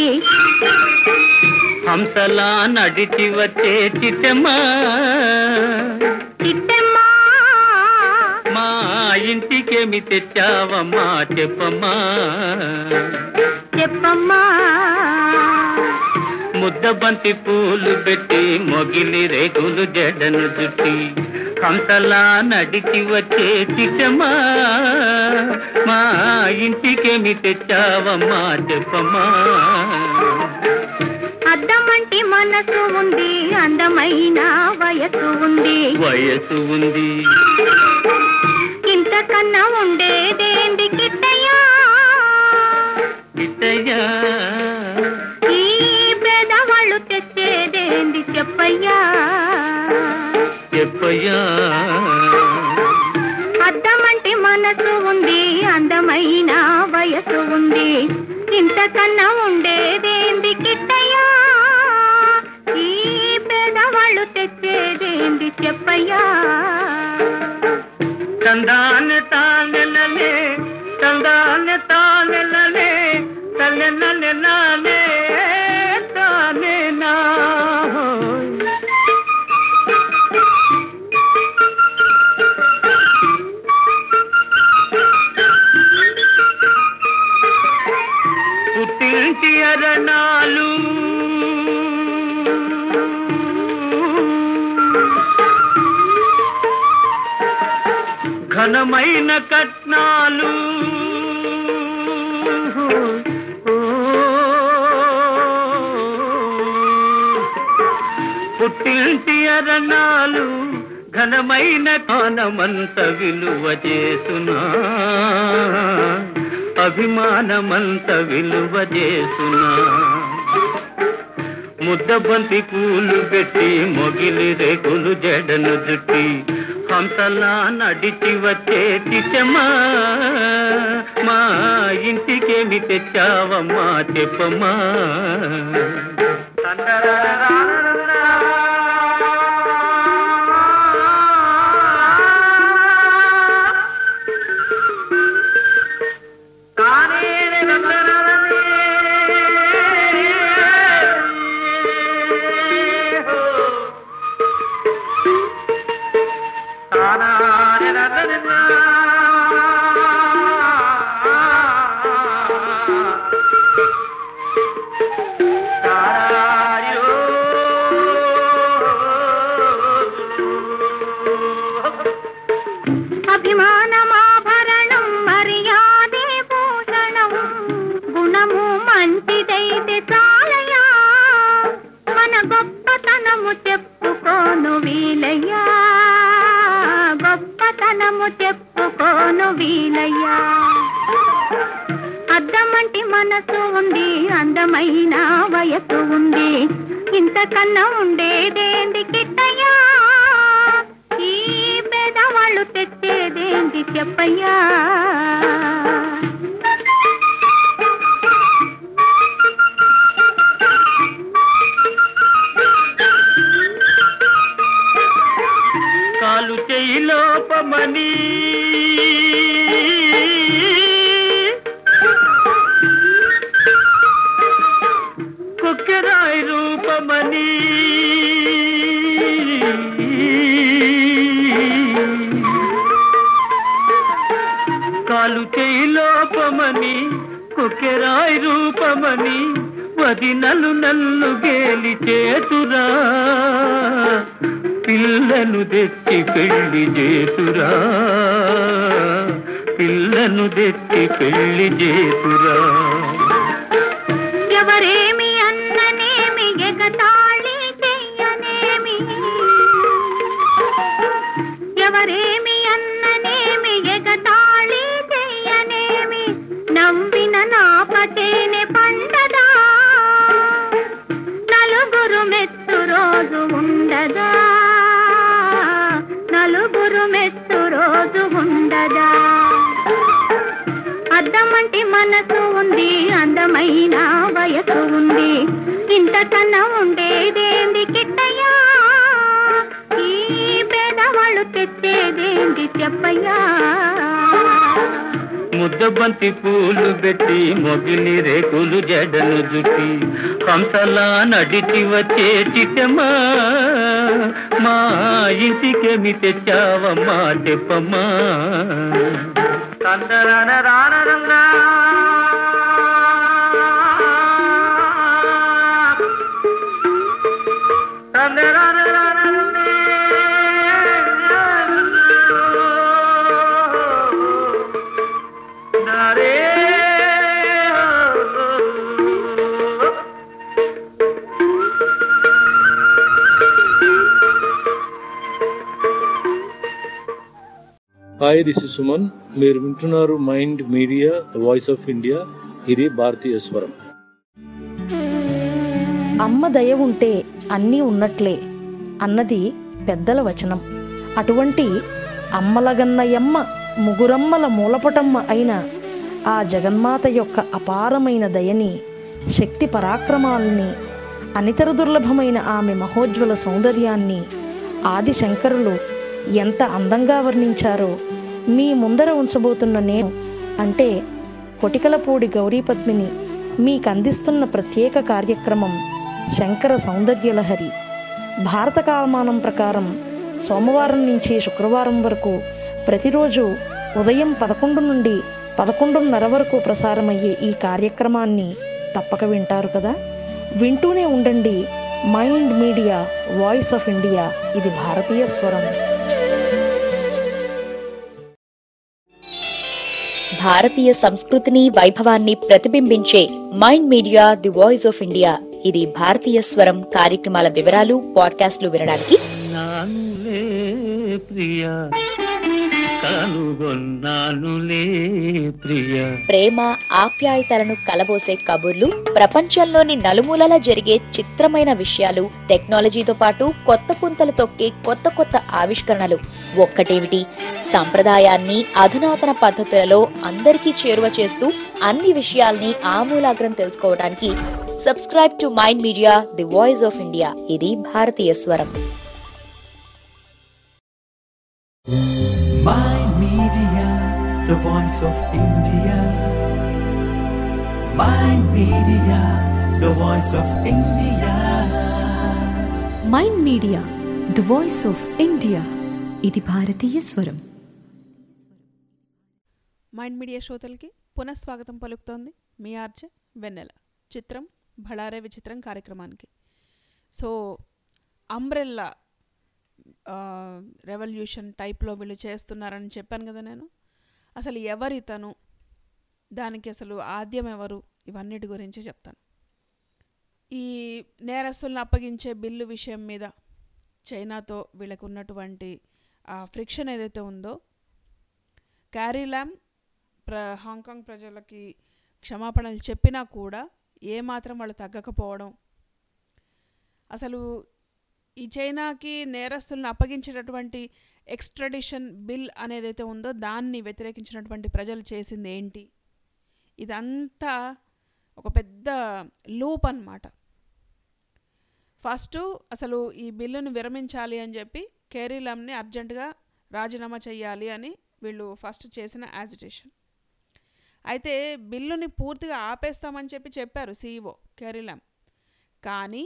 హంసలా నడిచి వచ్చే చిట్టమ్మా చిట్టెమ్మా మా ఇంటికేమి తెచ్చావమ్మా చెప్పమ్మా చెప్పమ్మా ముద్దబంతి పూలు పెట్టి మొగిలి రేకులు జడను జుట్టి హంసలా నడిచి వచ్చే చిట్టమ్మా మా ఇంటికేమి తెచ్చావమ్మా చెప్పమ్మా అద్దమంటి మనసు ఉంది అందమైన వయసు ఉంది వయసు ఉంది ఇంతకన్నా ఉండేదేంది కిట్టయ్యా ఇతయ్యా ఈ పేదవాళ్ళు తెచ్చేదేంది చెప్పయ్యా చెప్పయ్యా అద్దమంటి మనసు ఉంది అందమైన వయసు ఉంది ఇంతకన్నా ఉండేదేంది కిట్టయ్యా ఈ పేదవాళ్ళు తెచ్చేదేంది చెప్పయ్యా తందాన తానెలలే తందాన తానెలలే తల్లెనలే నానే తానే నా పుట్టింటి అరణాలు ఘనమైన కట్నాలు పుట్టింటి అరణాలు ఘనమైన కానమంత విలువ చేసునా అభిమానమంత విలువ చేసునా ముద్దబంతి పూలు పెట్టి మొగిలి రేకులు జడను జుట్టి హంసలా నడిచి వచ్చే చిచ్చమ్మా మా ఇంటికేమి తెచ్చావమ్మా చెప్పమ్మా అభిమానమాభరణం మర్యాదే భూషణం గుణము మంచిదైతే చాలయా మన గొప్పతనము చెప్పుకోను వీలయ్యా గొప్పతనము చెప్పుకోను వీలయ్యా అద్దమంటి మనసు ఉంది అందమైన వయసు ఉంది ఇంతకన్నా ఉండేదేంది కిట్టయ్యా ఈ పేదవాళ్ళు తెచ్చేదేంది చెప్పయ్యా కాలు చేయి లోపమని కుక్కెరాయి రూపమని కాలు చేయి లోపమని కుక్కెరాయి రూపమని వదినలు నల్లు గేలి చేతురా పిల్లను తెచ్చి పెళ్లి చేతురా పిల్లను తెచ్చి పెళ్లి చేతురా ఎవరేమి అన్ననేమి ఎగతాళి చెయ్యనేమి ఎవరేమి అన్ననేమి ఎగతాళి చెయ్యనేమి నవ్విన నాపటేనే పండదా నలుగురు మెత్తు రోజు ఉండదా నలుగురు మెత్తు రోజు ఉండదా అద్దమంటి మనసు ఉంది అందమైన వయసు ఉంది ఇంతకన్నా ఉండేదేంది కిట్టయ్యా ఈ పేదవాళ్ళు తెచ్చేదేంది చెప్పయ్యా ముద్దబంతి పూలు పెట్టి మొగిలి రేకులు జడను జుట్టి హంసలా నడిచి వచ్చే చిట్టమ్మా మా ఇంటికేమి తెచ్చావమ్మా చెప్పమ్మా హాయ్ దిస్ ఇస్ సుమన్ మీరు వింటున్నారు Mind Media the voice of India ఇది భారతీయ స్వరం అమ్మ దయ ఉంటే అన్నీ ఉన్నట్లే అన్నది పెద్దల వచనం అటువంటి అమ్మలగన్నయమ్మ ముగురమ్మల మూలపటమ్మ అయిన ఆ జగన్మాత యొక్క అపారమైన దయని శక్తి పరాక్రమాల్ని అనితర దుర్లభమైన ఆమె మహోజ్వల సౌందర్యాన్ని ఆది శంకరులు ఎంత అందంగా వర్ణించారో మీ ముందర ఉంచబోతున్న నేను అంటే కొటికలపూడి గౌరీపద్మిని మీకు అందిస్తున్న ప్రత్యేక కార్యక్రమం శంకర సౌందర్యలహరి భారత కాలమానం ప్రకారం సోమవారం నుంచి శుక్రవారం వరకు ప్రతిరోజు ఉదయం పదకొండు నుండి పదకొండున్నర వరకు ప్రసారమయ్యే ఈ కార్యక్రమాన్ని తప్పక వింటారు కదా వింటూనే ఉండండి Mind Media voice of India ఇది భారతీయ స్వరం భారతీయ సంస్కృతిని వైభవాన్ని ప్రతిబింబించే Mind Media the voice of India ఇది భారతీయ స్వరం కార్యక్రమాల వివరాలు పాడ్కాస్ట్లు వినడానికి నానులే ప్రియ కనుగొన్నానులే ప్రియ ప్రేమ ఆప్యాయతలను కలబోసే కబుర్లు ప్రపంచంలోని నలుమూలలా జరిగే చిత్రమైన విషయాలు టెక్నాలజీతో పాటు కొత్త పుంతలు తొక్కే కొత్త కొత్త ఆవిష్కరణలు ఒక్కటేమిటి సంప్రదాయాన్ని అధునాతన పద్ధతులలో అందరికీ చేరువ చేస్తూ అన్ని విషయాల్ని ఆమూలాగ్రం తెలుసుకోవడానికి subscribe to Mind Media the voice of India ఇది భారతీయ స్వరం Mind Media, the voice of India. Mind Media, the voice of India. Mind Media the voice of India ఇది భారతీయ స్వరం మైండ్ మీడియా శ్రోతలకి పునఃస్వాగతం పలుకుతోంది మీ ఆర్జే వెన్నెల చిత్రం భళారే విచిత్రం కార్యక్రమానికి సో అంబ్రెల్లా రెవల్యూషన్ టైప్లో వీళ్ళు చేస్తున్నారని చెప్పాను కదా నేను అసలు ఎవరి తను దానికి అసలు ఆద్యం ఎవరు ఇవన్నిటి గురించి చెప్తాను ఈ నేరస్తులను అప్పగించే బిల్లు విషయం మీద చైనాతో వీళ్ళకు ఉన్నటువంటి ఆ ఫ్రిక్షన్ ఏదైతే ఉందో క్యారీలామ్ ప్ర హాంకాంగ్ ప్రజలకి క్షమాపణలు చెప్పినా కూడా ఏమాత్రం వాళ్ళు తగ్గకపోవడం అసలు ఈ చైనాకి నేరస్తులను అప్పగించేటటువంటి ఎక్స్ట్రడిషన్ బిల్ అనేదైతే ఉందో దాన్ని వ్యతిరేకించినటువంటి ప్రజలు చేసింది ఏంటి ఇదంతా ఒక పెద్ద లూప్ అన్నమాట ఫస్ట్ అసలు ఈ బిల్లును విరమించాలి అని చెప్పి కేరీలమ్ని అర్జెంటుగా రాజీనామా చేయాలి అని వీళ్ళు ఫస్ట్ చేసిన యాజిటేషన్ అయితే బిల్లుని పూర్తిగా ఆపేస్తామని చెప్పి చెప్పారు సీఈఓ కేరీలమ్ కానీ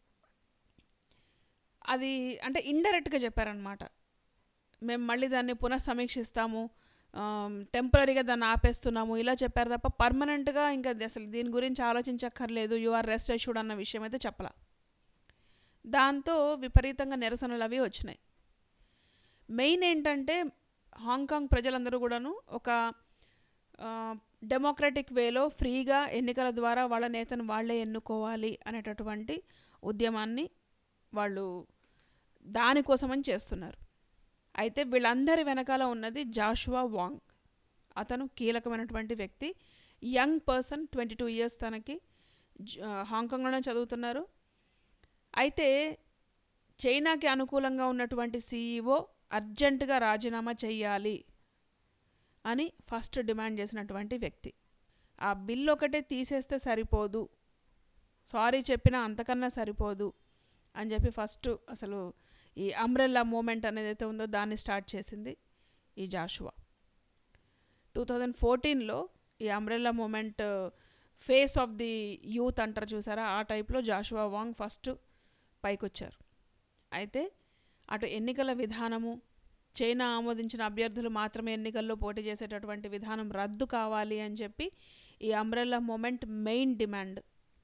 అది అంటే ఇండైరెక్ట్గా చెప్పారనమాట మేము మళ్ళీ దాన్ని పునఃసమీక్షిస్తాము టెంపరీగా దాన్ని ఆపేస్తున్నాము ఇలా చెప్పారు తప్ప పర్మనెంట్గా ఇంకా అసలు దీని గురించి ఆలోచించక్కర్లేదు యు ఆర్ రెస్ట్ అష్యూడ్ అన్న విషయం అయితే చెప్పలా దాంతో విపరీతంగా నిరసనలు అవి వచ్చినాయి మెయిన్ ఏంటంటే హాంకాంగ్ ప్రజలందరూ కూడాను ఒక డెమోక్రటిక్ వేలో ఫ్రీగా ఎన్నికల ద్వారా వాళ్ళ నేతను వాళ్ళే ఎన్నుకోవాలి అనేటటువంటి ఉద్యమాన్ని వాళ్ళు దానికోసమని చేస్తున్నారు అయితే వీళ్ళందరి వెనకాల ఉన్నది జాషువా వాంగ్ అతను కీలకమైనటువంటి వ్యక్తి young person twenty two years తనకి హాంకాంగ్లోనే చదువుతున్నారు అయితే చైనాకి అనుకూలంగా ఉన్నటువంటి సీఈఓ అర్జెంటుగా రాజీనామా చెయ్యాలి అని ఫస్ట్ డిమాండ్ చేసినటువంటి వ్యక్తి ఆ బిల్ ఒకటే తీసేస్తే సరిపోదు సారీ చెప్పినా అంతకన్నా సరిపోదు అని చెప్పి ఫస్ట్ అసలు ఈ అంబ్రెల్లా మూమెంట్ అనేది అయితే ఉందో దాన్ని స్టార్ట్ చేసింది ఈ జాషువా టూ థౌజండ్ ఫోర్టీన్లో ఈ umbrella movement face of the youth అంటారు చూసారా ఆ టైప్లో జాషువా వాంగ్ ఫస్ట్ పైకొచ్చారు అయితే అటు ఎన్నికల విధానము చైనా ఆమోదించిన అభ్యర్థులు మాత్రమే ఎన్నికల్లో పోటీ చేసేటటువంటి విధానం రద్దు కావాలి అని చెప్పి ఈ అంబ్రెల్లా మూమెంట్ మెయిన్ డిమాండ్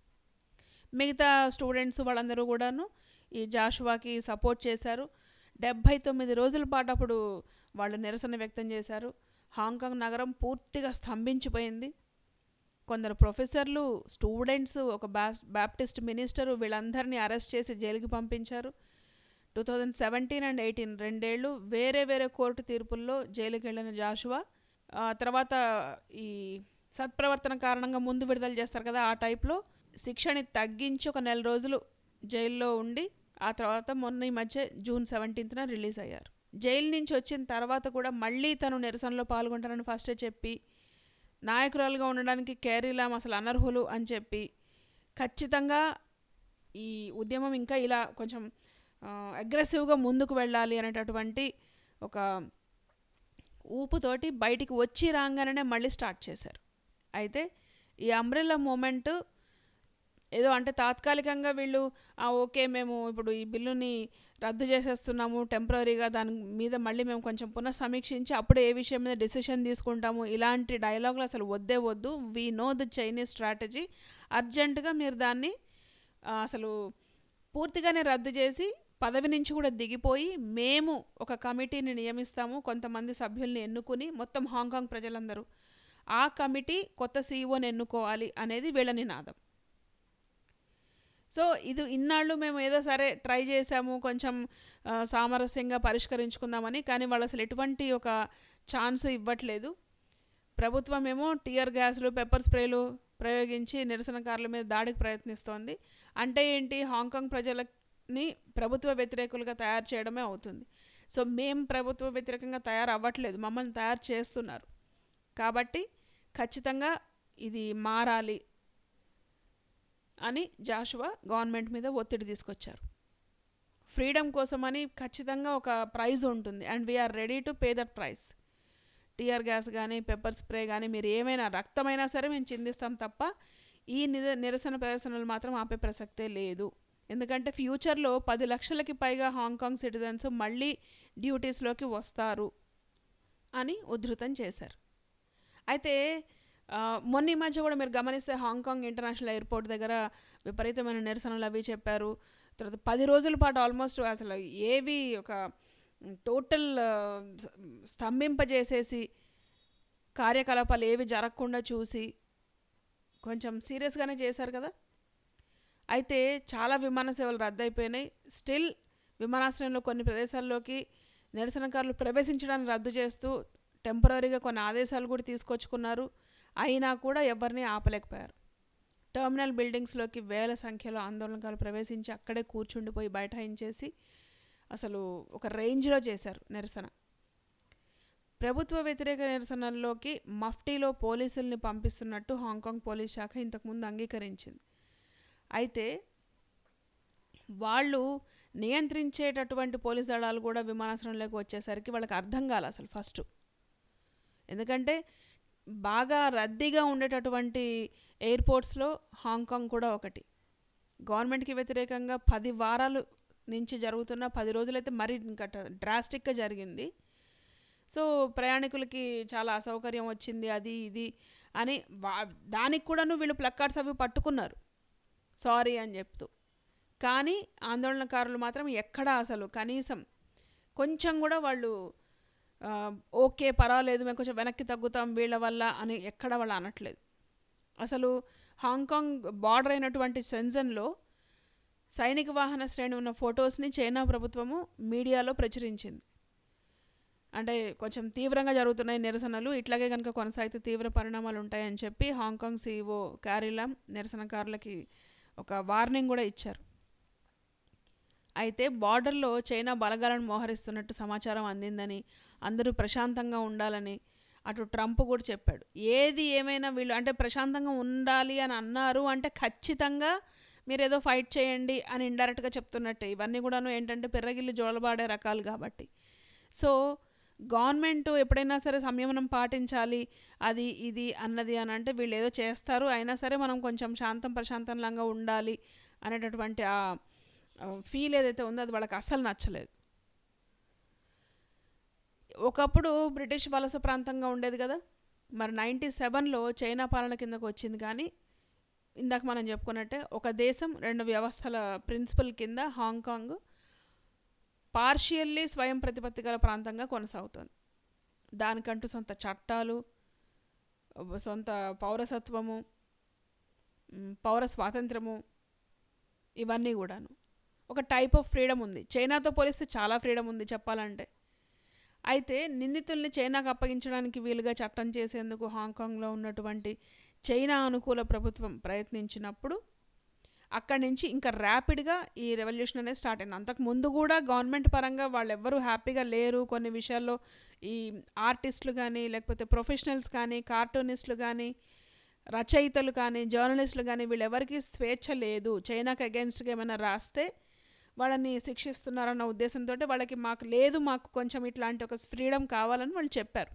మిగతా స్టూడెంట్స్ వాళ్ళందరూ కూడాను ఈ జాషువాకి సపోర్ట్ చేశారు డెబ్భై తొమ్మిది రోజుల పాటు అప్పుడు వాళ్ళు నిరసన వ్యక్తం చేశారు హాంకాంగ్ నగరం పూర్తిగా స్తంభించిపోయింది కొందరు ప్రొఫెసర్లు స్టూడెంట్స్ ఒక బ్యాస్ బ్యాప్టిస్ట్ మినిస్టరు వీళ్ళందరినీ అరెస్ట్ చేసి జైలుకి పంపించారు two thousand seventeen and eighteen రెండేళ్ళు వేరే వేరే కోర్టు తీర్పుల్లో జైలుకి వెళ్ళిన జాషువా తర్వాత ఈ సత్ప్రవర్తన కారణంగా ముందు విడుదల చేస్తారు కదా ఆ టైప్లో శిక్షని తగ్గించి ఒక నెల రోజులు జైల్లో ఉండి ఆ తర్వాత మొన్న ఈ మధ్య జూన్ సెవెంటీన్త్న రిలీజ్ అయ్యారు జైలు నుంచి వచ్చిన తర్వాత కూడా మళ్ళీ తను నిరసనలో పాల్గొంటానని ఫస్టే చెప్పి నాయకురాలుగా ఉండడానికి కేరీలామ్ అసలు అనర్హులు అని చెప్పి ఖచ్చితంగా ఈ ఉద్యమం ఇంకా ఇలా కొంచెం అగ్రెసివ్గా ముందుకు వెళ్ళాలి అనేటటువంటి ఒక ఊపుతోటి బయటికి వచ్చి రాగానే మళ్ళీ స్టార్ట్ చేశారు అయితే ఈ అంబ్రెల్లా మూమెంట్ ఏదో అంటే తాత్కాలికంగా వీళ్ళు "ఆ, ఓకే మేము ఇప్పుడు ఈ బిల్లుని రద్దు చేసేస్తున్నాము టెంపరీగా దాని మీద మళ్ళీ మేము కొంచెం పునః సమీక్షించి అప్పుడు ఏ విషయం మీద డెసిషన్ తీసుకుంటాము ఇలాంటి డైలాగులు అసలు వద్దే వద్దు we know the Chinese strategy అర్జెంటుగా మీరు దాన్ని ఆ, అసలు పూర్తిగానే రద్దు చేసి పదవి నుంచి కూడా దిగిపోయి మేము ఒక కమిటీని నియమిస్తాము కొంతమంది సభ్యుల్ని ఎన్నుకుని మొత్తం హాంకాంగ్ ప్రజలందరూ ఆ కమిటీ కొత్త సీఈఓని ఎన్నుకోవాలి అనేది వీళ్ళ నినాదం సో ఇది ఇన్నాళ్ళు మేము ఏదో సరే ట్రై చేసాము కొంచెం ఆ, సామరస్యంగా పరిష్కరించుకుందామని కానీ వాళ్ళు అసలు ఎటువంటి ఒక ఛాన్స్ ఇవ్వట్లేదు ప్రభుత్వం ఏమో టియర్ గ్యాస్లు పెప్పర్ స్ప్రేలు ప్రయోగించి నిరసనకారుల మీద దాడికి ప్రయత్నిస్తోంది అంటే ఏంటి హాంకాంగ్ ప్రజలని ప్రభుత్వ వ్యతిరేకులుగా తయారు చేయడమే అవుతుంది సో మేం ప్రభుత్వ వ్యతిరేకంగా తయారు అవ్వట్లేదు మమ్మల్ని తయారు చేస్తున్నారు కాబట్టి ఖచ్చితంగా ఇది మారాలి అని జాషువా గవర్నమెంట్ మీద ఒత్తిడి తీసుకొచ్చారు ఫ్రీడమ్ కోసమని ఖచ్చితంగా ఒక ప్రైజ్ ఉంటుంది and we are ready to pay that price tear gas కానీ పెప్పర్ స్ప్రే కానీ మీరు ఏమైనా రక్తమైనా సరే మేము చిందిస్తాం తప్ప ఈ నిర నిరసన ప్రదర్శనలు మాత్రం ఆపే ప్రసక్తే లేదు ఎందుకంటే ఫ్యూచర్లో పది లక్షలకి పైగా హాంకాంగ్ సిటిజన్స్ మళ్ళీ డ్యూటీస్లోకి వస్తారు అని ఉధృతం చేశారు అయితే ఆ, మొన్న ఈ మధ్య కూడా మీరు గమనిస్తే హాంకాంగ్ ఇంటర్నేషనల్ ఎయిర్పోర్ట్ దగ్గర విపరీతమైన నిరసనలు అవి చెప్పారు తర్వాత పది రోజుల పాటు ఆల్మోస్ట్ అసలు ఏవి ఒక టోటల్ స్తంభింపజేసేసి కార్యకలాపాలు ఏవి జరగకుండా చూసి కొంచెం సీరియస్గానే చేశారు కదా అయితే చాలా విమాన సేవలు రద్దయిపోయినాయి స్టిల్ విమానాశ్రయంలో కొన్ని ప్రదేశాల్లోకి నిరసనకారులు ప్రవేశించడాన్ని రద్దు చేస్తూ టెంపరీగా కొన్ని ఆదేశాలు కూడా తీసుకొచ్చుకున్నారు అయినా కూడా ఎవరిని ఆపలేకపోయారు టెర్మినల్ బిల్డింగ్స్లోకి వేల సంఖ్యలో ఆందోళనకారులు ప్రవేశించి అక్కడే కూర్చుండిపోయి బైఠాయించేసి అసలు ఒక రేంజ్లో చేశారు నిరసన ప్రభుత్వ వ్యతిరేక నిరసనల్లోకి మఫ్టీలో పోలీసుల్ని పంపిస్తున్నట్టు హాంకాంగ్ పోలీస్ శాఖ ఇంతకుముందు అంగీకరించింది అయితే వాళ్ళు నియంత్రించేటటువంటి పోలీస్ దళాలు కూడా విమానాశ్రయంలోకి వచ్చేసరికి వాళ్ళకి అర్థం కాలే అసలు ఫస్ట్ ఎందుకంటే బాగా రద్దీగా ఉండేటటువంటి ఎయిర్పోర్ట్స్లో హాంకాంగ్ కూడా ఒకటి గవర్నమెంట్కి వ్యతిరేకంగా పది వారాలు నుంచి జరుగుతున్న పది రోజులైతే మరీ ఇంకా డ్రాస్టిక్గా జరిగింది సో ప్రయాణికులకి చాలా అసౌకర్యం వచ్చింది అది ఇది అని వా దానికి కూడాను వీళ్ళు ప్లక్కార్డ్స్ అవి పట్టుకున్నారు సారీ అని చెప్తూ కానీ ఆందోళనకారులు మాత్రం ఎక్కడా అసలు కనీసం కొంచెం కూడా వాళ్ళు ఆ, ఓకే పర్వాలేదు మేము కొంచెం వెనక్కి తగ్గుతాం వీళ్ళ వల్ల అని ఎక్కడ వాళ్ళు అనట్లేదు అసలు హాంకాంగ్ బార్డర్ అయినటువంటి సెన్జన్లో సైనిక వాహన శ్రేణి ఉన్న ఫొటోస్ని చైనా ప్రభుత్వము మీడియాలో ప్రచురించింది అంటే కొంచెం తీవ్రంగా జరుగుతున్నాయి నిరసనలు ఇట్లాగే కనుక కొనసాగితే తీవ్ర పరిణామాలు ఉంటాయని చెప్పి హాంకాంగ్ సీఈఓ క్యారీలామ్ నిరసనకారులకి ఒక వార్నింగ్ కూడా ఇచ్చారు అయితే బార్డర్లో చైనా బలగాలను మోహరిస్తున్నట్టు సమాచారం అందిందని అందరూ ప్రశాంతంగా ఉండాలని అటు ట్రంప్ కూడా చెప్పాడు ఏది ఏమైనా వీళ్ళు అంటే ప్రశాంతంగా ఉండాలి అని అన్నారు అంటే ఖచ్చితంగా మీరు ఏదో ఫైట్ చేయండి అని ఇండైరెక్ట్గా చెప్తున్నట్టే ఇవన్నీ కూడాను ఏంటంటే పిర్రగిల్లి జోలబాడే రకాలు కాబట్టి సో గవర్నమెంట్ ఎప్పుడైనా సరే సంయమనం పాటించాలి అది ఇది అన్నది అని అంటే వీళ్ళు ఏదో చేస్తారు అయినా సరే మనం కొంచెం శాంతం ప్రశాంతంగా ఉండాలి అనేటటువంటి ఆ ఫీల్ ఏదైతే ఉందో అది వాళ్ళకి అస్సలు నచ్చలేదు ఒకప్పుడు బ్రిటిష్ వలస ప్రాంతంగా ఉండేది కదా మరి నైంటీ సెవెన్లో చైనా పాలన కిందకు వచ్చింది కానీ ఇందాక మనం చెప్పుకున్నట్టే ఒక దేశం రెండు వ్యవస్థల ప్రిన్సిపల్ కింద హాంకాంగ్ పార్షియల్లీ స్వయం ప్రతిపత్తి గల ప్రాంతంగా కొనసాగుతుంది దానికంటూ సొంత చట్టాలు సొంత పౌరసత్వము మ్, పౌర స్వాతంత్రము ఇవన్నీ కూడాను ఒక టైప్ ఆఫ్ ఫ్రీడమ్ ఉంది చైనాతో పోలిస్తే చాలా ఫ్రీడమ్ ఉంది చెప్పాలంటే అయితే నిందితుల్ని చైనాకు అప్పగించడానికి వీలుగా చట్టం చేసేందుకు హాంకాంగ్లో ఉన్నటువంటి చైనా అనుకూల ప్రభుత్వం ప్రయత్నించినప్పుడు అక్కడి నుంచి ఇంకా ర్యాపిడ్గా ఈ రెవల్యూషన్ అనేది స్టార్ట్ అయింది అంతకు ముందు కూడా గవర్నమెంట్ పరంగా వాళ్ళు ఎవ్వరూ హ్యాపీగా లేరు కొన్ని విషయాల్లో ఈ ఆర్టిస్టులు కానీ లేకపోతే ప్రొఫెషనల్స్ కానీ కార్టూనిస్టులు కానీ రచయితలు కానీ జర్నలిస్టులు కానీ వీళ్ళెవరికి స్వేచ్ఛ లేదు చైనాకి అగెన్స్ట్గా ఏమైనా రాస్తే వాళ్ళని శిక్షిస్తున్నారన్న ఉద్దేశంతో వాళ్ళకి మాకు లేదు మాకు కొంచెం ఇట్లాంటి ఒక ఫ్రీడమ్ కావాలని వాళ్ళు చెప్పారు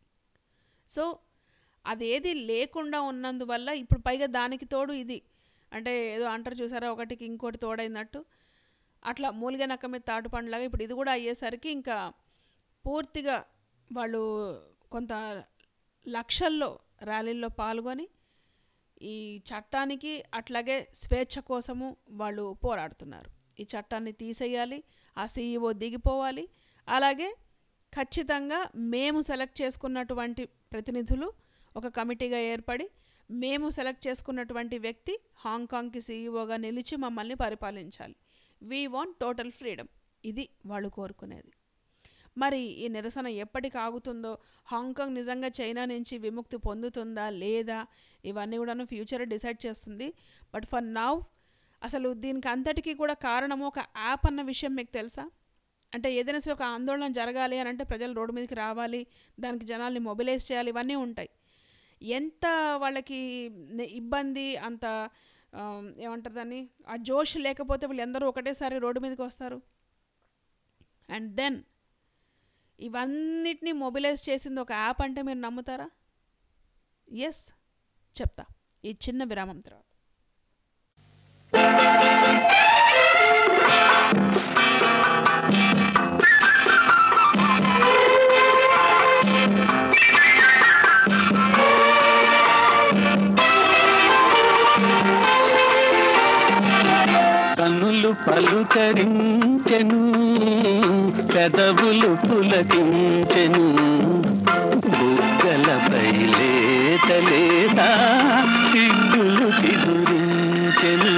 సో అదేది లేకుండా ఉన్నందువల్ల ఇప్పుడు పైగా దానికి తోడు ఇది అంటే ఏదో అంటారు చూసారా ఒకటికి ఇంకోటి తోడైనట్టు అట్లా మూలిగే నక్క మీద తాటు పండులాగా ఇప్పుడు ఇది కూడా అయ్యేసరికి ఇంకా పూర్తిగా వాళ్ళు కొంత లక్షల్లో ర్యాలీల్లో పాల్గొని ఈ చట్టానికి అట్లాగే స్వేచ్ఛ కోసము వాళ్ళు పోరాడుతున్నారు ఈ చట్టాన్ని తీసేయాలి ఆ సీఈఓ దిగిపోవాలి అలాగే ఖచ్చితంగా మేము సెలెక్ట్ చేసుకున్నటువంటి ప్రతినిధులు ఒక కమిటీగా ఏర్పడి మేము సెలెక్ట్ చేసుకున్నటువంటి వ్యక్తి హాంకాంగ్కి సీఈఓగా నిలిచి మమ్మల్ని పరిపాలించాలి వీ వాంట్ టోటల్ ఫ్రీడమ్ ఇది వాళ్ళు కోరుకునేది మరి ఈ నిరసన ఎప్పటికి ఆగుతుందో హాంకాంగ్ నిజంగా చైనా నుంచి విముక్తి పొందుతుందా లేదా ఇవన్నీ కూడాను ఫ్యూచర్ డిసైడ్ చేస్తుంది బట్ ఫర్ నౌ అసలు దీనికి అంతటికీ కూడా కారణము ఒక యాప్ అన్న విషయం మీకు తెలుసా అంటే ఏదైనా సరే ఒక ఆందోళన జరగాలి అని అంటే ప్రజలు రోడ్డు మీదకి రావాలి దానికి జనాల్ని మొబిలైజ్ చేయాలి ఇవన్నీ ఉంటాయి ఎంత వాళ్ళకి ని- ఇబ్బంది అంత ఆ, ఏమంటారు దాన్ని ఆ జోష్ లేకపోతే వీళ్ళు అందరూ ఒకటేసారి రోడ్డు మీదకి వస్తారు అండ్ దెన్ ఇవన్నిటిని మొబిలైజ్ చేసింది ఒక యాప్ అంటే మీరు నమ్ముతారా ఎస్ చెప్తా ఈ చిన్న విరామం తర్వాత కన్నులు పలుకరించెను పెదవులు పులకించెను బుగ్గలపై లేత లేత సిగ్గులు చిగురించెను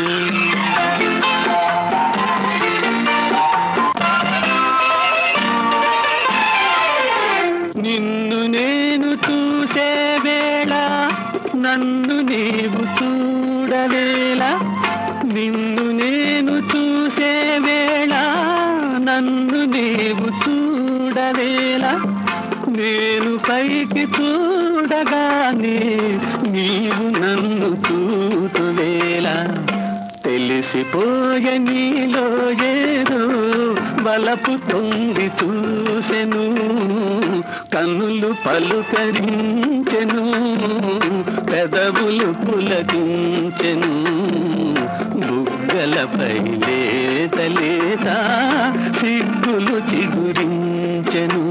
నిన్ను నేను చూసే వేళ నన్ను నీవు చూడలేలా నిన్ను నేను చూసే వేళ నన్ను నీవు చూడలేలా నేను పైకి చూడగానే నీవు నన్ను చూతువేలా తెలిసిపోయే నీలో ఏదో బలపు తొంగి చూసెను కన్నులు పలుకరించెను పెదవులు పులకించెను బుగ్గలపై లేత లేత సిగ్గులు చిగురించెను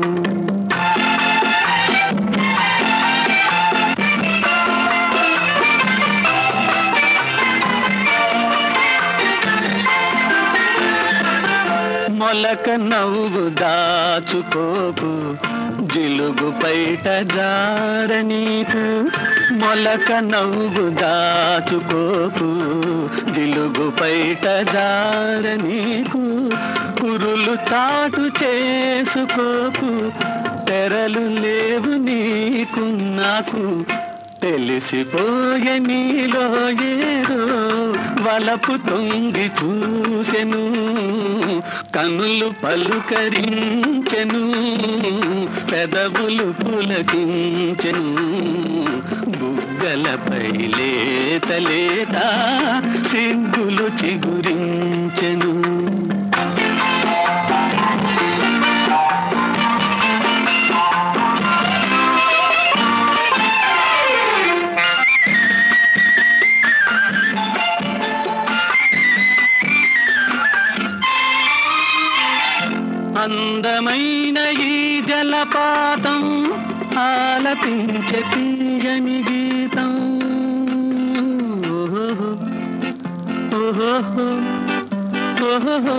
మొలక నవ్వు దాచుకోకు జిలుగు పైట జారనీకు మొలక నవ్వు దాచుకోకు జిలుగు పైట జారనీకు కురులు చాటు చేసుకోకు తెరలు లేవు నీకు నాకు తెలిసిపోయే నీలో ఏదో వలపు తొంగి చూసెను కనులు పలుకరించెను పెదవులు పులకించెను బుగ్గలపై లేత లేత సిగ్గులు చిగురించెను అందమైన ఈ జలపాతం ఆలపించే తీయని గీతం ఓహో ఓహో ఓహో